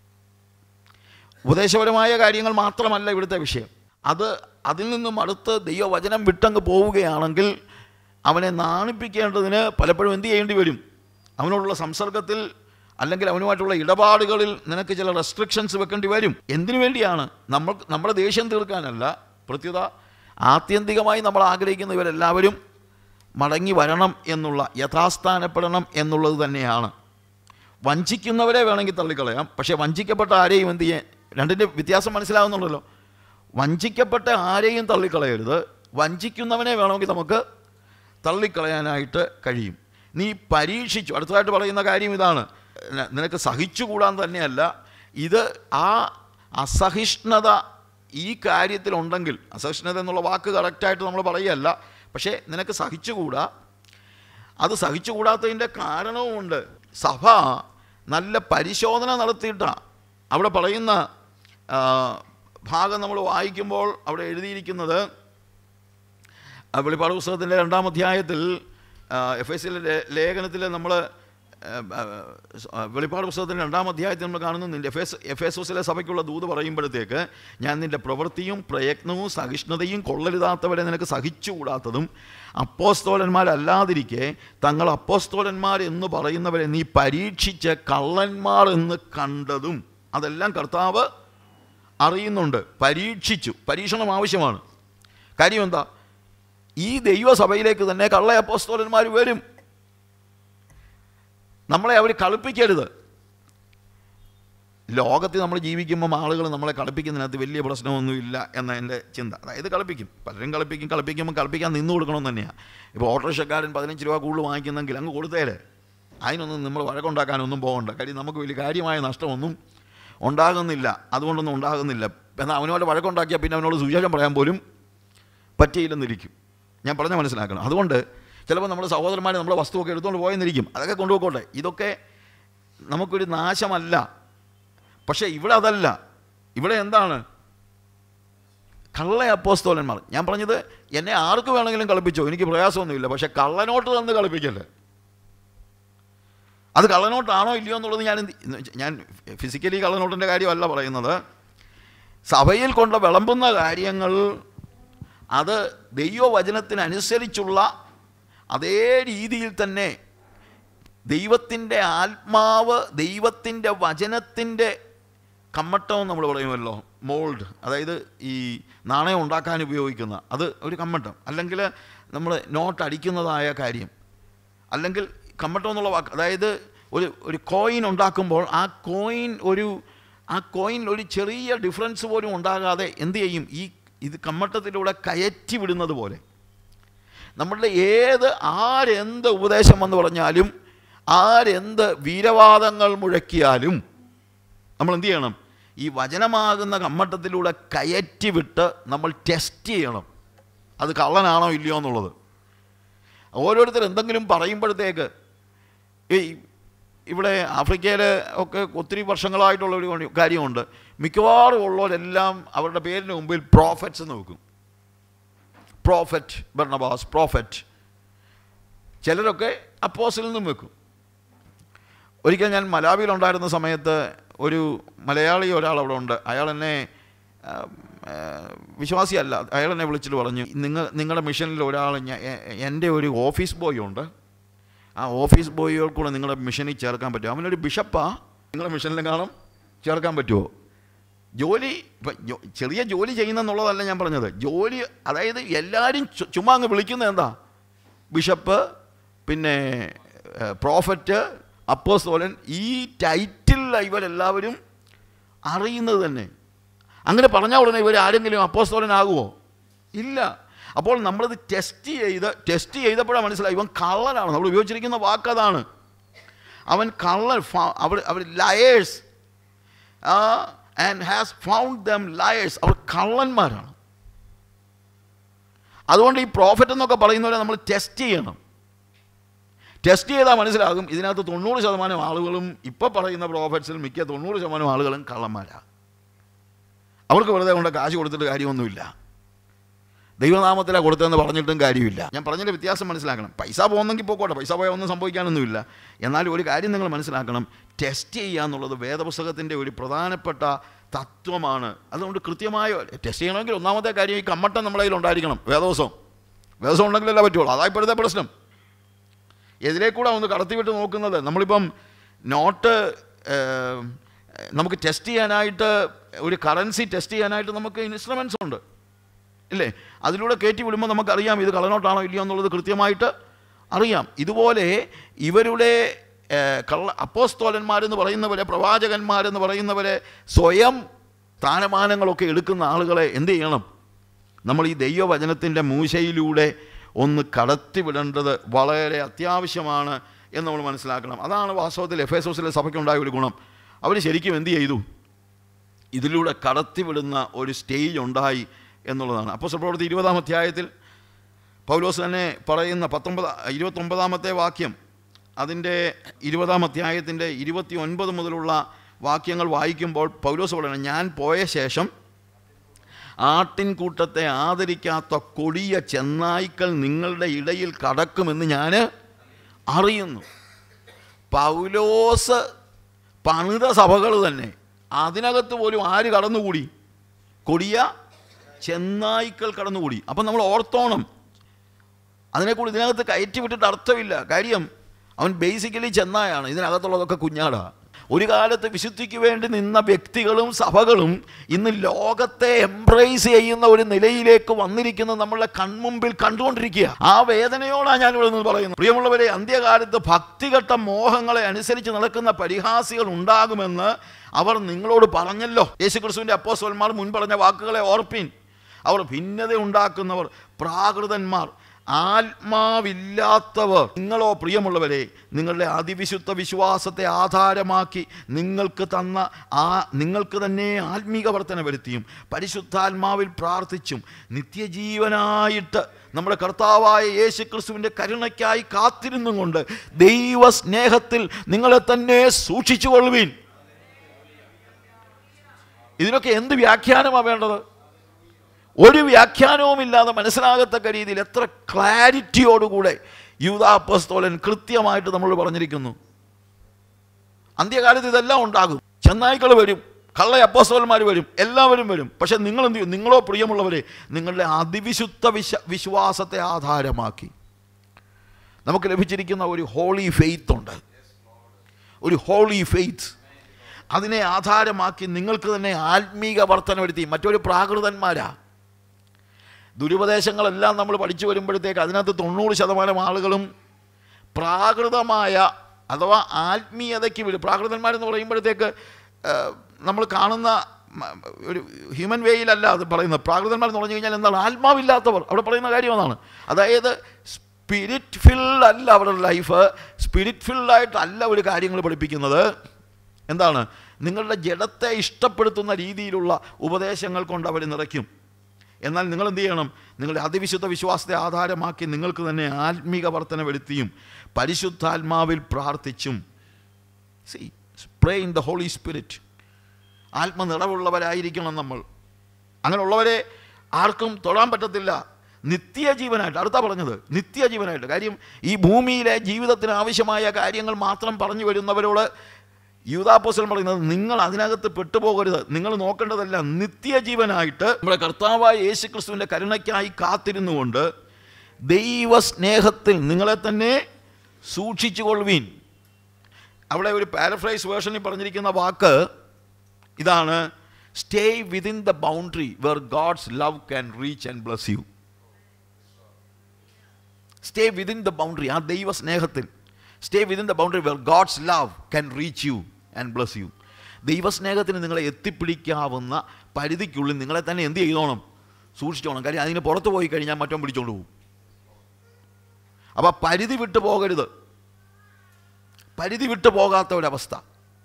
ഉപദേശപരമായ കാര്യങ്ങൾ മാത്രമല്ല ഇവിടുത്തെ വിഷയം അത് അതിൽ നിന്നും അടുത്ത് ദൈവവചനം വിട്ടങ്ങ് പോവുകയാണെങ്കിൽ അവനെ നാണിപ്പിക്കേണ്ടതിന് പലപ്പോഴും എന്ത് ചെയ്യേണ്ടി വരും അവനോടുള്ള സംസർഗത്തിൽ അല്ലെങ്കിൽ അവനുമായിട്ടുള്ള ഇടപാടുകളിൽ നിനക്ക് ചില റെസ്ട്രിക്ഷൻസ് വെക്കേണ്ടി വരും എന്തിനു വേണ്ടിയാണ് നമ്മൾ നമ്മുടെ ദേഷ്യം തീർക്കാനല്ല പ്രത്യുത ആത്യന്തികമായി നമ്മൾ ആഗ്രഹിക്കുന്ന ഇവരെല്ലാവരും മടങ്ങി വരണം എന്നുള്ള യഥാസ്ഥാനപ്പെടണം എന്നുള്ളത് തന്നെയാണ് വഞ്ചിക്കുന്നവരെ വേണമെങ്കിൽ തള്ളിക്കളയാം പക്ഷേ വഞ്ചിക്കപ്പെട്ട ആരെയും എന്ത് ചെയ്യാൻ രണ്ടിൻ്റെ വ്യത്യാസം മനസ്സിലാവുന്നുണ്ടല്ലോ വഞ്ചിക്കപ്പെട്ട ആരെയും തള്ളിക്കളയരുത് വഞ്ചിക്കുന്നവനെ വേണമെങ്കിൽ നമുക്ക് തള്ളിക്കളയാനായിട്ട് കഴിയും നീ പരീക്ഷിച്ചു അടുത്തതായിട്ട് പറയുന്ന കാര്യം ഇതാണ് ന- നിനക്ക് സഹിച്ചുകൂടാൻ തന്നെയല്ല ഇത് ആ അസഹിഷ്ണുത ഈ കാര്യത്തിലുണ്ടെങ്കിൽ അസഹിഷ്ണുത എന്നുള്ള വാക്ക് കറക്റ്റായിട്ട് നമ്മൾ പറയുകയല്ല പക്ഷേ നിനക്ക് സഹിച്ചുകൂടാ അത് സഹിച്ചുകൂടാത്തതിൻ്റെ കാരണവുമുണ്ട് സഭ നല്ല പരിശോധന നടത്തിയിട്ടാണ് അവിടെ പറയുന്ന ആ, ഭാഗം നമ്മൾ വായിക്കുമ്പോൾ അവിടെ എഴുതിയിരിക്കുന്നത് ആ വെളിപ്പാട് പുസ്തകത്തിൻ്റെ രണ്ടാം അധ്യായത്തിൽ എഫ് എസ് സിയിലെ ലേഖനത്തിൽ നമ്മൾ വെളിപ്പാട് പുസ്തകത്തിൻ്റെ രണ്ടാം അധ്യായത്തിൽ നമ്മൾ കാണുന്നു നിൻ്റെ എഫ് എസ് എഫ് എസ് എസിലെ സഭയ്ക്കുള്ള ദൂത് പറയുമ്പോഴത്തേക്ക് ഞാൻ നിൻ്റെ പ്രവൃത്തിയും പ്രയത്നവും സഹിഷ്ണുതയും കൊള്ളരുതാത്തവരെ നിനക്ക് സഹിച്ചുകൂടാത്തതും അപ്പോസ്തോലന്മാരല്ലാതിരിക്കെ തങ്ങൾ അപ്പോസ്തോലന്മാർ എന്ന് പറയുന്നവരെ നീ പരീക്ഷിച്ച് കള്ളന്മാർ എന്ന് കണ്ടതും അതെല്ലാം കർത്താവ് അറിയുന്നുണ്ട് പരീക്ഷിച്ചു പരീക്ഷണം ആവശ്യമാണ് കാര്യം എന്താ ഈ ദൈവസഭയിലേക്ക് തന്നെ കള്ള അപ്പോസ്തോലന്മാർ വരും നമ്മളെ അവർ കളിപ്പിക്കരുത് ലോകത്തിൽ നമ്മൾ ജീവിക്കുമ്പം ആളുകൾ നമ്മളെ കളിപ്പിക്കുന്നതിനകത്ത് വലിയ പ്രശ്നമൊന്നുമില്ല എന്ന എൻ്റെ ചിന്ത അതായത് കളിപ്പിക്കും പലരും കളിപ്പിക്കും കളിപ്പിക്കുമ്പോൾ കളിപ്പിക്കാൻ നിന്ന് കൊടുക്കണമെന്ന് തന്നെയാണ് ഇപ്പോൾ ഓട്ടോറിക്ഷക്കാരൻ പതിനഞ്ച് രൂപ കൂടുതൽ വാങ്ങിക്കുന്നെങ്കിൽ അങ്ങ് കൊടുത്തേരെ അതിനൊന്നും നമ്മൾ വഴക്കുണ്ടാക്കാനൊന്നും പോകണ്ട കാര്യം നമുക്ക് വലിയ കാര്യമായ നഷ്ടമൊന്നും ഉണ്ടാകുന്നില്ല അതുകൊണ്ടൊന്നും ഉണ്ടാകുന്നില്ല എന്നാൽ അവനോട് വഴക്കുണ്ടാക്കിയാൽ പിന്നെ അവനോട് സുവിശേഷം പറയാൻ പോലും പറ്റിയില്ലെന്നിരിക്കും ഞാൻ പറഞ്ഞ മനസ്സിലാക്കണം അതുകൊണ്ട് ചിലപ്പോൾ നമ്മുടെ സഹോദരന്മാർ നമ്മുടെ വസ്തുവൊക്കെ എടുത്തുകൊണ്ട് പോയെന്നിരിക്കും അതൊക്കെ കൊണ്ടുപോയിക്കോട്ടെ ഇതൊക്കെ നമുക്കൊരു നാശമല്ല പക്ഷേ ഇവിടെ അതല്ല ഇവിടെ എന്താണ് കള്ള അപ്പോസ്തോലന്മാർ ഞാൻ പറഞ്ഞത് എന്നെ ആർക്ക് വേണമെങ്കിലും കളിപ്പിച്ചോ എനിക്ക് പ്രയാസമൊന്നുമില്ല പക്ഷേ കള്ളനോട്ട് തന്ന് കളിപ്പിക്കല്ലേ അത് കള്ളനോട്ടാണോ ഇല്ലയോ എന്നുള്ളത് ഞാൻ എന്ത്- എന്ന് വെച്ചാ ഞാൻ ഫിസിക്കലി കള്ളനോട്ടിൻ്റെ കാര്യമല്ല പറയുന്നത് സഭയിൽ കൊണ്ട് വിളമ്പുന്ന കാര്യങ്ങൾ അത് ദൈവവചനത്തിനനുസരിച്ചുള്ള അതേ രീതിയിൽ തന്നെ ദൈവത്തിൻ്റെ ആത്മാവ് ദൈവത്തിൻ്റെ വചനത്തിൻ്റെ കമ്മട്ടം നമ്മൾ പറയുമല്ലോ മോൾഡ് അതായത് ഈ നാണയം ഉണ്ടാക്കാൻ ഉപയോഗിക്കുന്ന അത് ഒരു കമ്മട്ടം അല്ലെങ്കിൽ നമ്മൾ നോട്ട് അടിക്കുന്നതായ കാര്യം അല്ലെങ്കിൽ കമ്മട്ടം എന്നുള്ള വാക്ക് അതായത് ഒരു ഒരു കോയിൻ ഉണ്ടാക്കുമ്പോൾ ആ കോയിൻ ഒരു ആ കോയിനിൽ ഒരു ചെറിയ ഡിഫറൻസ് പോലും ഉണ്ടാകാതെ എന്ത് ചെയ്യും ഈ ഇത് കമ്മട്ടത്തിലൂടെ കയറ്റി വിടുന്നത് പോലെ നമ്മളുടെ ഏത് ആരെന്ത് ഉപദേശം എന്ന് പറഞ്ഞാലും ആരെന്ത് വീരവാദങ്ങൾ മുഴക്കിയാലും നമ്മൾ എന്ത് ചെയ്യണം ഈ വചനമാകുന്ന കമ്മട്ടത്തിലൂടെ കയറ്റി വിട്ട് നമ്മൾ ടെസ്റ്റ് ചെയ്യണം അത് കള്ളനാണോ ഇല്ലയോ എന്നുള്ളത് ഓരോരുത്തർ എന്തെങ്കിലും പറയുമ്പോഴത്തേക്ക് ഈ ഇവിടെ ആഫ്രിക്കയിൽ ഒക്കെ ഒത്തിരി വർഷങ്ങളായിട്ടുള്ള ഒരു കാര്യമുണ്ട് മിക്കവാറും ഉള്ളവരെല്ലാം അവരുടെ പേരിന് മുമ്പിൽ പ്രോഫറ്റ്സ് എന്ന് വെക്കും പ്രോഫറ്റ് ബർണബാസ് പ്രോഫറ്റ് ചിലരൊക്കെ അപ്പോസിൽ നിന്നും വെക്കും ഒരിക്കൽ ഞാൻ മലാവിയിലുണ്ടായിരുന്ന സമയത്ത് ഒരു മലയാളി ഒരാൾ അവിടെ ഉണ്ട് അയാൾ എന്നെ ആ, ആ, വിശ്വാസിയല്ല അയാൾ എന്നെ വിളിച്ചിട്ട് പറഞ്ഞു നിങ്ങൾ നിങ്ങളുടെ മിഷനിൽ ഒരാൾ ഞാൻ എ- എൻ്റെ ഒരു ഓഫീസ് ബോയ് ഉണ്ട് ആ ഓഫീസ് ബോയികൾ കൂടെ നിങ്ങളുടെ മിഷനിൽ ചേർക്കാൻ പറ്റുമോ അവനൊരു ബിഷപ്പാ നിങ്ങളുടെ മിഷനിൽ കാണും ചേർക്കാൻ പറ്റുമോ ജോലി ഇപ്പം ജോ- ചെറിയ ജോലി ചെയ്യുന്നെന്നുള്ളതല്ല ഞാൻ പറഞ്ഞത് ജോലി അതായത് എല്ലാവരും ചു- ചുമ്മാ അങ്ങ് വിളിക്കുന്നത് എന്താ ബിഷപ്പ് പിന്നെ ഏഹ്, പ്രോഫറ്റ് അപ്പോസ്തോലൻ ഈ ടൈറ്റിൽ ഇവരെല്ലാവരും അറിയുന്നത് തന്നെ അങ്ങനെ പറഞ്ഞാൽ ഉടനെ ഇവർ ആരെങ്കിലും അപ്പോസ്തോലനാകുമോ ഇല്ല അപ്പോൾ നമ്മളത് ടെസ്റ്റ് ചെയ്ത് ടെസ്റ്റ് ചെയ്തപ്പോഴാണ് മനസ്സിലായി ഇവൻ കള്ളനാണ് നമ്മൾ ഉപയോഗിച്ചിരിക്കുന്ന വാക്കതാണ് അവൻ കള്ളൻ ഫ- അവർ അവർ liars and has found them liars അവർ കള്ളന്മാരാണ് അതുകൊണ്ട് ഈ പ്രോഫറ്റ് എന്നൊക്കെ പറയുന്നവരെ നമ്മൾ ടെസ്റ്റ് ചെയ്യണം ടെസ്റ്റ് ചെയ്താൽ മനസ്സിലാകും ഇതിനകത്ത് തൊണ്ണൂറ് ശതമാനം ആളുകളും ഇപ്പോൾ പറയുന്ന പ്രോഫറ്റ്സിൽ മിക്ക തൊണ്ണൂറ് ശതമാനം ആളുകളും കള്ളന്മാരാണ് അവർക്ക് വെറുതെ കൊണ്ട് കാശ് കൊടുത്തിട്ട് കാര്യമൊന്നുമില്ല ദൈവനാമത്തിലാണ് കൊടുത്തതെന്ന് പറഞ്ഞിട്ടും കാര്യമില്ല ഞാൻ പറഞ്ഞതിൻ്റെ വ്യത്യാസം മനസ്സിലാക്കണം പൈസ പോകുന്നെങ്കിൽ പോയിക്കോട്ടെ പൈസ പോയാൽ ഒന്നും സംഭവിക്കാനൊന്നുമില്ല എന്നാൽ ഒരു കാര്യം നിങ്ങൾ മനസ്സിലാക്കണം ടെസ്റ്റ് ചെയ്യുക എന്നുള്ളത് വേദപുസ്തകത്തിൻ്റെ ഒരു പ്രധാനപ്പെട്ട തത്വമാണ് അതുകൊണ്ട് കൃത്യമായ ടെസ്റ്റ് ചെയ്യണമെങ്കിൽ ഒന്നാമത്തെ കാര്യം ഈ കമ്മട്ടം നമ്മുടെ കയ്യിൽ ഉണ്ടായിരിക്കണം വേദവസം വേദവസം ഉണ്ടെങ്കിലല്ലേ പറ്റുള്ളൂ അതാ ഇപ്പോഴത്തെ പ്രശ്നം എതിരെ കൂടെ ഒന്ന് കടത്തിവിട്ട് നോക്കുന്നത് നമ്മളിപ്പം നോട്ട് ഏഹ്, നമുക്ക് ടെസ്റ്റ് ചെയ്യാനായിട്ട് ഒരു കറൻസി ടെസ്റ്റ് ചെയ്യാനായിട്ട് നമുക്ക് ഇൻസ്ട്രുമെൻസ് ഉണ്ട് ഇല്ലേ അതിലൂടെ കയറ്റി വിടുമ്പോൾ നമുക്കറിയാം ഇത് കള്ളനോട്ടാണോ ഇല്ലയോ എന്നുള്ളത് കൃത്യമായിട്ട് അറിയാം ഇതുപോലെ ഇവരുടെ ഏഹ്, കള്ള അപ്പോസ്തോലന്മാരെന്ന് പറയുന്നവരെ പ്രവാചകന്മാരെന്ന് പറയുന്നവരെ സ്വയം സ്ഥാനമാനങ്ങളൊക്കെ എടുക്കുന്ന ആളുകളെ എന്ത് ചെയ്യണം നമ്മൾ ഈ ദൈവവചനത്തിൻ്റെ മൂശയിലൂടെ ഒന്ന് കടത്തിവിടേണ്ടത് വളരെ അത്യാവശ്യമാണ് എന്ന് നമ്മൾ മനസ്സിലാക്കണം അതാണ് വാസ്തവത്തിൽ എഫ് എസ് എസിലെ സഭയ്ക്കുണ്ടായ ഒരു ഗുണം അവർ ശരിക്കും എന്ത് ചെയ്തു ഇതിലൂടെ കടത്തിവിടുന്ന ഒരു സ്റ്റേജ് ഉണ്ടായി എന്നുള്ളതാണ് അപ്പോൾ പ്രവൃത്തി ഇരുപതാം അധ്യായത്തിൽ പൗലോസ് തന്നെ പറയുന്ന പത്തൊമ്പത് ഇരുപത്തൊമ്പതാമത്തെ വാക്യം അതിൻ്റെ ഇരുപതാം അധ്യായത്തിൻ്റെ ഇരുപത്തി ഒൻപത് മുതലുള്ള വാക്യങ്ങൾ വായിക്കുമ്പോൾ പൗലോസ് പറയണം ഞാൻ പോയ ശേഷം ആട്ടിൻകൂട്ടത്തെ ആദരിക്കാത്ത കൊടിയ ചെന്നായ്ക്കൾ നിങ്ങളുടെ ഇടയിൽ കടക്കുമെന്ന് ഞാൻ അറിയുന്നു പൗലോസ് പണിത സഭകൾ തന്നെ അതിനകത്ത് പോലും ആര് കടന്നുകൂടി കൊടിയ ചെന്നായ്ക്കൾ കടന്നുകൂടി അപ്പം നമ്മൾ ഓർത്തോണം അതിനെക്കൂടി ഇതിനകത്ത് കയറ്റി വിട്ടിട്ട് അർത്ഥമില്ല കാര്യം അവൻ ബേസിക്കലി ചെന്നായാണ് ഇതിനകത്തുള്ളതൊക്കെ കുഞ്ഞാടാ ഒരു കാലത്ത് വിശുദ്ധിക്ക് വേണ്ടി നിന്ന വ്യക്തികളും സഭകളും ഇന്ന് ലോകത്തെ എംബ്രേസ് ചെയ്യുന്ന ഒരു നിലയിലേക്ക് വന്നിരിക്കുന്നത് നമ്മളെ കൺമുമ്പിൽ കണ്ടുകൊണ്ടിരിക്കുക ആ വേദനയോടാണ് ഞാൻ ഇവിടെ നിന്ന് പറയുന്നത് പ്രിയമുള്ളവരെ അന്ത്യകാലത്ത് ഭക്തിഘട്ട മോഹങ്ങളെ അനുസരിച്ച് നടക്കുന്ന പരിഹാസികൾ ഉണ്ടാകുമെന്ന് അവർ നിങ്ങളോട് പറഞ്ഞല്ലോ യേശുക്രിസ്തുവിൻ്റെ അപ്പോസ്വന്മാർ മുൻ പറഞ്ഞ വാക്കുകളെ ഓർപ്പിൻ അവർ ഭിന്നത ഉണ്ടാക്കുന്നവർ പ്രാകൃതന്മാർ ആത്മാവില്ലാത്തവർ നിങ്ങളോ പ്രിയമുള്ളവരെ നിങ്ങളുടെ അതിവിശുദ്ധ വിശ്വാസത്തെ ആധാരമാക്കി നിങ്ങൾക്ക് തന്ന ആ നിങ്ങൾക്ക് തന്നെ ആത്മീക വർധന വരുത്തിയും പരിശുദ്ധാത്മാവിൽ പ്രാർത്ഥിച്ചും നിത്യജീവനായിട്ട് നമ്മുടെ കർത്താവായ യേശു ക്രിസ്തുവിൻ്റെ കരുണയ്ക്കായി കാത്തിരുന്നും കൊണ്ട് ദൈവ സ്നേഹത്തിൽ നിങ്ങളെ തന്നെ സൂക്ഷിച്ചു കൊള്ളുവീൻ ഇതിനൊക്കെ എന്ത് വ്യാഖ്യാനമാണ് വേണ്ടത് ഒരു വ്യാഖ്യാനവുമില്ലാതെ മനസ്സിലാകത്തക്ക രീതിയിൽ എത്ര ക്ലാരിറ്റിയോടുകൂടെ യൂതാപ്പസ്തോലൻ കൃത്യമായിട്ട് നമ്മൾ പറഞ്ഞിരിക്കുന്നു അന്ത്യകാലത്ത് ഇതെല്ലാം ഉണ്ടാകും ചെന്നായ്ക്കൾ വരും കള്ള അപ്പോസ്തോലന്മാർ വരും എല്ലാവരും വരും പക്ഷെ നിങ്ങൾ എന്ത് ചെയ്യും നിങ്ങളോ പ്രിയമുള്ളവരെ നിങ്ങളുടെ അതിവിശുദ്ധ വിശ വിശ്വാസത്തെ ആധാരമാക്കി നമുക്ക് ലഭിച്ചിരിക്കുന്ന ഒരു ഹോളി ഫെയ്ത്ത് ഉണ്ട് ഒരു ഹോളി ഫെയ്ത്ത് അതിനെ ആധാരമാക്കി നിങ്ങൾക്ക് തന്നെ ആത്മീക വർധന വരുത്തി മറ്റൊരു പ്രാകൃതന്മാരാ ദുരുപദേശങ്ങളെല്ലാം നമ്മൾ പഠിച്ചു വരുമ്പോഴത്തേക്ക് അതിനകത്ത് തൊണ്ണൂറ് ശതമാനം ആളുകളും പ്രാകൃതമായ അഥവാ ആത്മീയതയ്ക്ക് വിടും പ്രാകൃതന്മാരെന്ന് പറയുമ്പോഴത്തേക്ക് ഏഹ്, നമ്മൾ കാണുന്ന മ- ഒരു ഹ്യൂമൻ വേയിലല്ല അത് പറയുന്നത് പ്രാകൃതന്മാരെന്ന് പറഞ്ഞു കഴിഞ്ഞാൽ എന്താണ് ആത്മാവില്ലാത്തവർ അവിടെ പറയുന്ന കാര്യം അതാണ് അതായത് സ്പിരിറ്റ് ഫിൽഡ് അല്ല അവരുടെ ലൈഫ് സ്പിരിറ്റ് ഫിൽഡായിട്ടല്ല ഒരു കാര്യങ്ങൾ പഠിപ്പിക്കുന്നത് എന്താണ് നിങ്ങളുടെ ജഡത്തെ ഇഷ്ടപ്പെടുത്തുന്ന രീതിയിലുള്ള ഉപദേശങ്ങൾ കൊണ്ട് അവർ നിറയ്ക്കും എന്നാൽ നിങ്ങൾ എന്ത് ചെയ്യണം നിങ്ങളുടെ അതിവിശുദ്ധ വിശ്വാസത്തെ ആധാരമാക്കി നിങ്ങൾക്ക് തന്നെ ആത്മീക വർധന വരുത്തിയും പരിശുദ്ധാത്മാവിൽ പ്രാർത്ഥിച്ചും see pray in the Holy Spirit ആത്മനിറവുള്ളവരായിരിക്കണം നമ്മൾ അങ്ങനെയുള്ളവരെ ആർക്കും തൊഴാൻ പറ്റത്തില്ല നിത്യജീവനായിട്ട് അടുത്താ പറഞ്ഞത് നിത്യജീവനായിട്ട് കാര്യം ഈ ഭൂമിയിലെ ജീവിതത്തിന് ആവശ്യമായ കാര്യങ്ങൾ മാത്രം പറഞ്ഞു വരുന്നവരോട് യൂതാപ്പോസൽ പറയുന്നത് നിങ്ങൾ അതിനകത്ത് പെട്ടുപോകരുത് നിങ്ങൾ നോക്കേണ്ടതല്ല നിത്യജീവനായിട്ട് നമ്മുടെ കർത്താവായ യേശു ക്രിസ്തുവിൻ്റെ കരുണയ്ക്കായി കാത്തിരുന്നുകൊണ്ട് ദൈവസ്നേഹത്തിൽ നിങ്ങളെ തന്നെ സൂക്ഷിച്ചുകൊള്ളുവീൻ അവിടെ ഒരു പാരഫ്രൈസ് വേർഷനിൽ പറഞ്ഞിരിക്കുന്ന വാക്ക് ഇതാണ് stay within the boundary where God's love can reach and bless you stay within the boundary ആ ദൈവ സ്നേഹത്തിൽ stay within the boundary where God's love can reach you and bless you ദൈവസ്നേഹത്തിന് നിങ്ങളെ എത്തിപ്പിടിക്കാവുന്ന പരിധിക്കുള്ളിൽ നിങ്ങളെ തന്നെ എന്ത് ചെയ്തോണം സൂക്ഷിച്ചോണം കാര്യം അതിന് പുറത്ത് പോയി കഴിഞ്ഞാൽ മറ്റോ പിടിച്ചോണ്ട് പോകും അപ്പോൾ പരിധി വിട്ടു പോകരുത് പരിധി വിട്ടു പോകാത്ത ഒരവസ്ഥ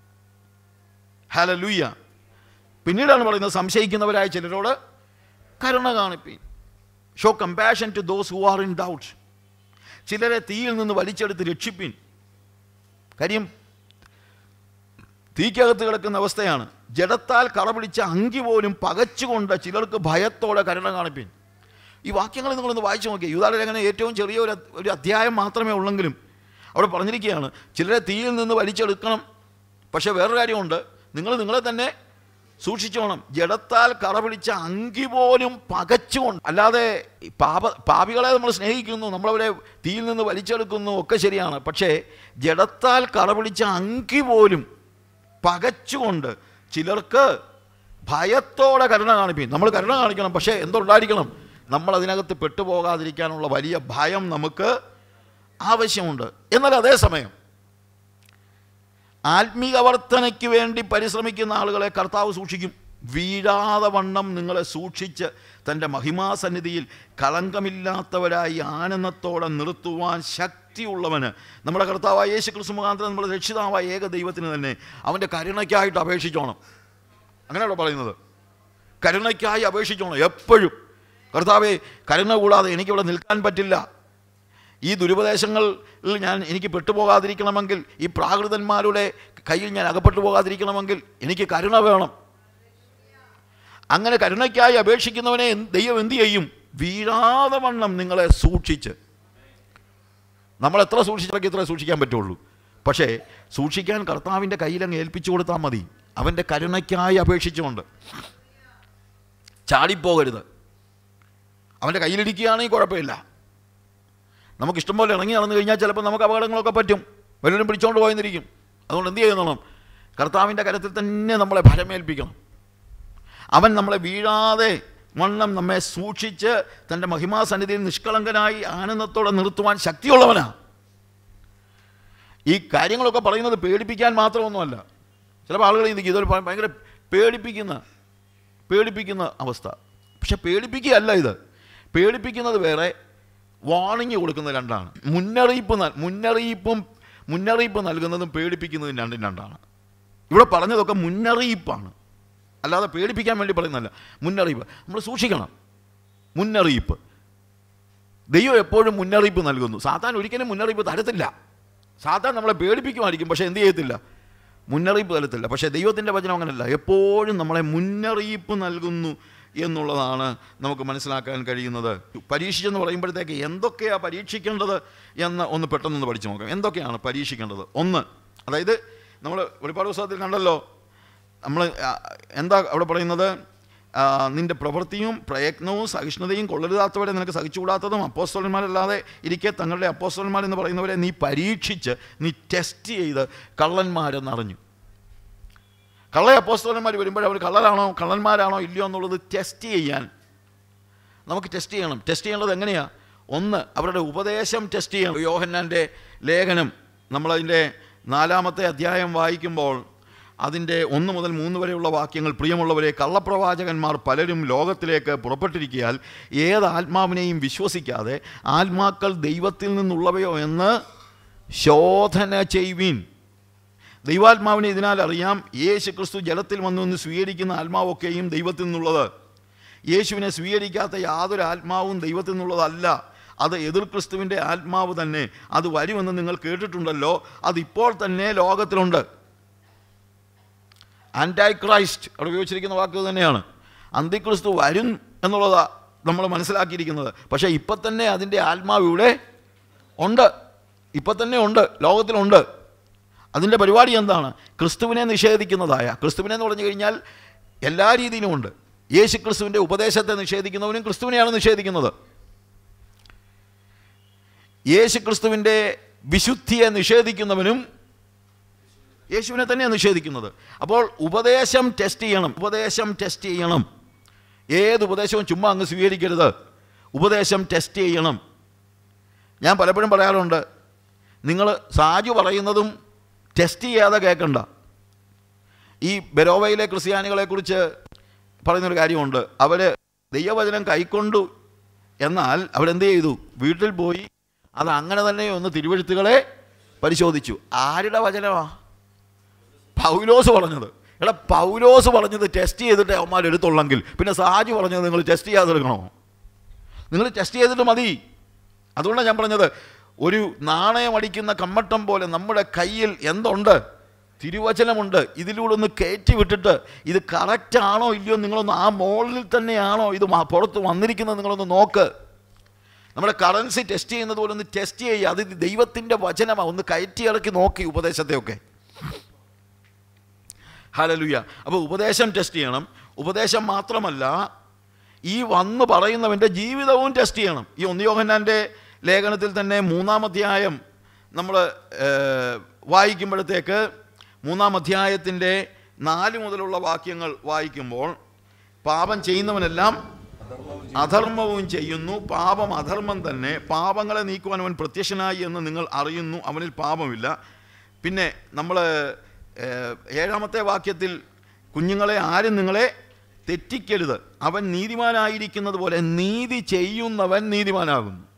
ഹലലൂയ പിന്നീടാണ് പറയുന്നത് സംശയിക്കുന്നവരായ ചിലരോട് കരുണ കാണിപ്പീൻ show compassion to those who are in doubt ചിലരെ തീയിൽ നിന്ന് വലിച്ചെടുത്ത് രക്ഷിപ്പിൻ കാര്യം തീക്കകത്ത് കിടക്കുന്ന അവസ്ഥയാണ് ജഡത്താൽ കറപിടിച്ച അങ്കി പോലും പകച്ചുകൊണ്ട് ചിലർക്ക് ഭയത്തോടെ കരുണ കാണിപ്പിൻ ഈ വാക്യങ്ങൾ നിങ്ങളൊന്ന് വായിച്ചു നോക്കിയാൽ യൂതാടെ അങ്ങനെ ഏറ്റവും ചെറിയ ഒരു അ- ഒരു അധ്യായം മാത്രമേ ഉള്ളെങ്കിലും അവിടെ പറഞ്ഞിരിക്കുകയാണ് ചിലരെ തീയിൽ നിന്ന് വലിച്ചെടുക്കണം പക്ഷേ വേറൊരു കാര്യമുണ്ട് നിങ്ങൾ നിങ്ങളെ തന്നെ സൂക്ഷിച്ചോണം ജഡത്താൽ കറപിടിച്ച അങ്കി പോലും പകച്ചുകൊണ്ട് അല്ലാതെ ഈ പാപ പാപികളെ നമ്മൾ സ്നേഹിക്കുന്നു നമ്മളവരെ തീയിൽ നിന്ന് വലിച്ചെടുക്കുന്നു ഒക്കെ ശരിയാണ് പക്ഷേ ജഡത്താൽ കറപിടിച്ച അങ്കി പോലും പകച്ചുകൊണ്ട് ചിലർക്ക് ഭയത്തോടെ കരുണ കാണിപ്പിക്കും നമ്മൾ കരുണ കാണിക്കണം പക്ഷേ എന്തുണ്ടായിരിക്കണം നമ്മൾ അതിനകത്ത് പെട്ടുപോകാതിരിക്കാനുള്ള വലിയ ഭയം നമുക്ക് ആവശ്യമുണ്ട് എന്നാൽ അതേസമയം ആത്മീക വർധനയ്ക്ക് വേണ്ടി പരിശ്രമിക്കുന്ന ആളുകളെ കർത്താവ് സൂക്ഷിക്കും വീഴാതെ വണ്ണം നിങ്ങളെ സൂക്ഷിച്ച് തൻ്റെ മഹിമാസന്നിധിയിൽ കളങ്കമില്ലാത്തവരായി ആനന്ദത്തോടെ നിർത്തുവാൻ ശക്തിയുള്ളവന് നമ്മുടെ കർത്താവായ യേശു ക്രിസ്തു മുഖാന്തരം നമ്മുടെ രക്ഷിതാവായ ഏക ദൈവത്തിന് തന്നെ അവൻ്റെ കരുണയ്ക്കായിട്ട് അപേക്ഷിച്ചോണം അങ്ങനെയാണോ പറയുന്നത് കരുണയ്ക്കായി അപേക്ഷിച്ചോണം എപ്പോഴും കർത്താവെ കരുണ കൂടാതെ എനിക്കിവിടെ നിൽക്കാൻ പറ്റില്ല ഈ ദുരുപദേശങ്ങളിൽ ഞാൻ എനിക്ക് പെട്ടുപോകാതിരിക്കണമെങ്കിൽ ഈ പ്രാകൃതന്മാരുടെ കയ്യിൽ ഞാൻ അകപ്പെട്ടു പോകാതിരിക്കണമെങ്കിൽ എനിക്ക് കരുണ വേണം അങ്ങനെ കരുണയ്ക്കായി അപേക്ഷിക്കുന്നവനെ എന്ത് ദൈവം എന്തു ചെയ്യും വീഴാതെ വണ്ണം നിങ്ങളെ സൂക്ഷിച്ച് നമ്മൾ എത്ര സൂക്ഷിച്ചൊക്കെ ഇത്ര സൂക്ഷിക്കാൻ പറ്റുള്ളൂ പക്ഷേ സൂക്ഷിക്കാൻ കർത്താവിൻ്റെ കയ്യിലങ്ങ് ഏൽപ്പിച്ചു കൊടുത്താൽ മതി അവൻ്റെ കരുണയ്ക്കായി അപേക്ഷിച്ചുകൊണ്ട് ചാടിപ്പോകരുത് അവൻ്റെ കയ്യിലിരിക്കുകയാണെങ്കിൽ കുഴപ്പമില്ല നമുക്ക് ഇഷ്ടം പോലെ ഇറങ്ങി നടന്നു കഴിഞ്ഞാൽ ചിലപ്പോൾ നമുക്ക് അപകടങ്ങളൊക്കെ പറ്റും വല്ലവരും പിടിച്ചോണ്ട് പോയെന്നിരിക്കും അതുകൊണ്ട് എന്ത് ചെയ്യണം കർത്താവിൻ്റെ കരത്തിൽ തന്നെ നമ്മളെ ഫലമേൽപ്പിക്കണം അവൻ നമ്മളെ വീഴാതെ വണ്ണം നമ്മെ സൂക്ഷിച്ച് തൻ്റെ മഹിമാസന്നിധിയിൽ നിഷ്കളങ്കനായി ആനന്ദത്തോടെ നിർത്തുവാൻ ശക്തിയുള്ളവനാ ഈ കാര്യങ്ങളൊക്കെ പറയുന്നത് പേടിപ്പിക്കാൻ മാത്രമൊന്നുമല്ല ചിലപ്പോൾ ആളുകൾ ചിന്തിക്കും ഇതൊരു ഭ- ഭയങ്കര പേടിപ്പിക്കുന്ന പേടിപ്പിക്കുന്ന അവസ്ഥ പക്ഷെ പേടിപ്പിക്കുകയല്ല ഇത് പേടിപ്പിക്കുന്നത് വേറെ വാണിംഗ് കൊടുക്കുന്നത് രണ്ടാണ് മുന്നറിയിപ്പ് നൽ- മുന്നറിയിപ്പും മുന്നറിയിപ്പ് നൽകുന്നതും പേടിപ്പിക്കുന്നതും രണ്ടും രണ്ടാണ് ഇവിടെ പറഞ്ഞതൊക്കെ മുന്നറിയിപ്പാണ് അല്ലാതെ പേടിപ്പിക്കാൻ വേണ്ടി പറയുന്നതല്ല മുന്നറിയിപ്പ് നമ്മൾ സൂക്ഷിക്കണം മുന്നറിയിപ്പ് ദൈവം എപ്പോഴും മുന്നറിയിപ്പ് നൽകുന്നു സാത്താൻ ഒരിക്കലും മുന്നറിയിപ്പ് തരത്തില്ല സാത്താൻ നമ്മളെ പേടിപ്പിക്കുമായിരിക്കും പക്ഷേ എന്ത് ചെയ്യത്തില്ല മുന്നറിയിപ്പ് തരത്തില്ല പക്ഷേ ദൈവത്തിൻ്റെ വചനം അങ്ങനെയല്ല എപ്പോഴും നമ്മളെ മുന്നറിയിപ്പ് നൽകുന്നു എന്നുള്ളതാണ് നമുക്ക് മനസ്സിലാക്കാൻ കഴിയുന്നത് പരീക്ഷിച്ചെന്ന് പറയുമ്പോഴത്തേക്ക് എന്തൊക്കെയാണ് പരീക്ഷിക്കേണ്ടത് എന്ന് ഒന്ന് പെട്ടെന്നൊന്ന് പഠിച്ചു നോക്കാം എന്തൊക്കെയാണ് പരീക്ഷിക്കേണ്ടത് ഒന്ന് അതായത് നമ്മൾ വെളിപ്പാട് പുസ്തകത്തിൽ കണ്ടല്ലോ നമ്മൾ ആ, എന്താ അവിടെ പറയുന്നത് ആ, നിന്റെ പ്രവൃത്തിയും പ്രയത്നവും സഹിഷ്ണുതയും കൊള്ളരുതാത്തവരെ നിനക്ക് സഹിച്ചുകൂടാത്തതും അപ്പോസ്തലന്മാരല്ലാതെ ഇരിക്കെ തങ്ങളുടെ അപ്പോസ്തലന്മാർ എന്ന് പറയുന്നവരെ നീ പരീക്ഷിച്ച് നീ ടെസ്റ്റ് ചെയ്ത് കള്ളന്മാരെന്നറിഞ്ഞു കള്ള അപ്പോസ്തലന്മാർ വരുമ്പോൾ അവർ കള്ളരാണോ കള്ളന്മാരാണോ ഇല്ലയോ എന്നുള്ളത് ടെസ്റ്റ് ചെയ്യാൻ നമുക്ക് ടെസ്റ്റ് ചെയ്യണം ടെസ്റ്റ് ചെയ്യേണ്ടത് എങ്ങനെയാണ് ഒന്ന് അവരുടെ ഉപദേശം ടെസ്റ്റ് ചെയ്യണം യോഹന്നാൻ്റെ ലേഖനം നമ്മളതിൻ്റെ നാലാമത്തെ അധ്യായം വായിക്കുമ്പോൾ അതിൻ്റെ ഒന്ന് മുതൽ മൂന്ന് വരെയുള്ള വാക്യങ്ങൾ പ്രിയമുള്ളവരെ കള്ളപ്രവാചകന്മാർ പലരും ലോകത്തിലേക്ക് പുറപ്പെട്ടിരിക്കിയാൽ ഏത് ആത്മാവിനെയും വിശ്വസിക്കാതെ ആത്മാക്കൾ ദൈവത്തിൽ നിന്നുള്ളവയോ എന്ന് ശോധന ചെയ്യുവീൻ ദൈവാത്മാവിനെ ഇതിനാൽ അറിയാം യേശു ക്രിസ്തു ജലത്തിൽ വന്നു എന്ന് സ്വീകരിക്കുന്ന ആത്മാവൊക്കെയും ദൈവത്തിൽ നിന്നുള്ളത് യേശുവിനെ സ്വീകരിക്കാത്ത യാതൊരു ആത്മാവും ദൈവത്തിൽ നിന്നുള്ളതല്ല അത് എതിർ ക്രിസ്തുവിൻ്റെ ആത്മാവ് തന്നെ അത് വരുമെന്ന് നിങ്ങൾ കേട്ടിട്ടുണ്ടല്ലോ അതിപ്പോൾ തന്നെ ലോകത്തിലുണ്ട് ആൻറ്റൈ ക്രൈസ്റ്റ് അവിടെ ഉപയോഗിച്ചിരിക്കുന്ന വാക്ക് തന്നെയാണ് അന്തിക്രിസ്തു വരും എന്നുള്ളതാ നമ്മൾ മനസ്സിലാക്കിയിരിക്കുന്നത് പക്ഷേ ഇപ്പം തന്നെ അതിൻ്റെ ആത്മാവ് ഇവിടെ ഉണ്ട് ഇപ്പം തന്നെ ഉണ്ട് ലോകത്തിലുണ്ട് അതിൻ്റെ പരിപാടി എന്താണ് ക്രിസ്തുവിനെ നിഷേധിക്കുന്നതായ ക്രിസ്തുവിനെ എന്ന് പറഞ്ഞു കഴിഞ്ഞാൽ എല്ലാ രീതിയിലും ഉണ്ട് യേശു ക്രിസ്തുവിൻ്റെ ഉപദേശത്തെ നിഷേധിക്കുന്നവനും ക്രിസ്തുവിനെയാണ് നിഷേധിക്കുന്നത് യേശു ക്രിസ്തുവിൻ്റെ വിശുദ്ധിയെ നിഷേധിക്കുന്നവനും യേശുവിനെ തന്നെയാണ് നിഷേധിക്കുന്നത് അപ്പോൾ ഉപദേശം ടെസ്റ്റ് ചെയ്യണം ഉപദേശം ടെസ്റ്റ് ചെയ്യണം ഏത് ഉപദേശവും ചുമ്മാ അങ്ങ് സ്വീകരിക്കരുത് ഉപദേശം ടെസ്റ്റ് ചെയ്യണം ഞാൻ പലപ്പോഴും പറയാറുണ്ട് നിങ്ങൾ സാജു പറയുന്നതും ടെസ്റ്റ് ചെയ്യാതെ കേൾക്കണ്ട ഈ ബെരോവയിലെ ക്രിസ്ത്യാനികളെക്കുറിച്ച് പറയുന്നൊരു കാര്യമുണ്ട് അവർ ദൈവവചനം കൈക്കൊണ്ടു എന്നാൽ അവരെന്ത് ചെയ്തു വീട്ടിൽ പോയി അത് അങ്ങനെ തന്നെ ഒന്ന് തിരുവഴുത്തുകളെ പരിശോധിച്ചു ആരുടെ വചനമാ പൗലോസ് പറഞ്ഞത് എടാ പൗലോസ് പറഞ്ഞത് ടെസ്റ്റ് ചെയ്തിട്ട് അവന്മാർ എടുത്തുള്ളെങ്കിൽ പിന്നെ സാജു പറഞ്ഞത് നിങ്ങൾ ടെസ്റ്റ് ചെയ്യാതെ എടുക്കണോ നിങ്ങൾ ടെസ്റ്റ് ചെയ്തിട്ട് മതി അതുകൊണ്ടാണ് ഞാൻ പറഞ്ഞത് ഒരു നാണയം അടിക്കുന്ന കമ്മട്ടം പോലെ നമ്മുടെ കയ്യിൽ എന്തുണ്ട് തിരുവചനമുണ്ട് ഇതിലൂടെ ഒന്ന് കയറ്റി വിട്ടിട്ട് ഇത് കറക്റ്റ് ആണോ ഇല്ലയോ നിങ്ങളൊന്ന് ആ മോളിൽ തന്നെയാണോ ഇത് മ- പുറത്ത് വന്നിരിക്കുന്നത് നിങ്ങളൊന്ന് നോക്ക് നമ്മുടെ കറൻസി ടെസ്റ്റ് ചെയ്യുന്നത് പോലെ ഒന്ന് ടെസ്റ്റ് ചെയ്യുക അത് ദൈവത്തിൻ്റെ വചനമാണ് ഒന്ന് കയറ്റി ഇറക്കി നോക്കി ഉപദേശത്തെയൊക്കെ ഹലലുയ അപ്പോൾ ഉപദേശം ടെസ്റ്റ് ചെയ്യണം ഉപദേശം മാത്രമല്ല ഈ വന്ന് പറയുന്നവൻ്റെ ജീവിതവും ടെസ്റ്റ് ചെയ്യണം ഈ ഒന്നിയോഹന്നാൻ്റെ ലേഖനത്തിൽ തന്നെ മൂന്നാം അധ്യായം നമ്മൾ വായിക്കുമ്പോഴത്തേക്ക് മൂന്നാം അധ്യായത്തിൻ്റെ നാല് മുതലുള്ള വാക്യങ്ങൾ വായിക്കുമ്പോൾ പാപം ചെയ്യുന്നവനെല്ലാം അധർമ്മവും ചെയ്യുന്നു പാപം അധർമ്മം തന്നെ പാപങ്ങളെ നീക്കുവാൻ അവൻ പ്രത്യക്ഷനായി എന്ന് നിങ്ങൾ അറിയുന്നു അവനിൽ പാപമില്ല പിന്നെ നമ്മൾ ഏഴാമത്തെ വാക്യത്തിൽ കുഞ്ഞുങ്ങളെ ആരും നിങ്ങളെ തെറ്റിക്കരുത് അവൻ നീതിമാനായിരിക്കുന്നത് പോലെ നീതി ചെയ്യുന്നവൻ നീതിമാനാകുന്നു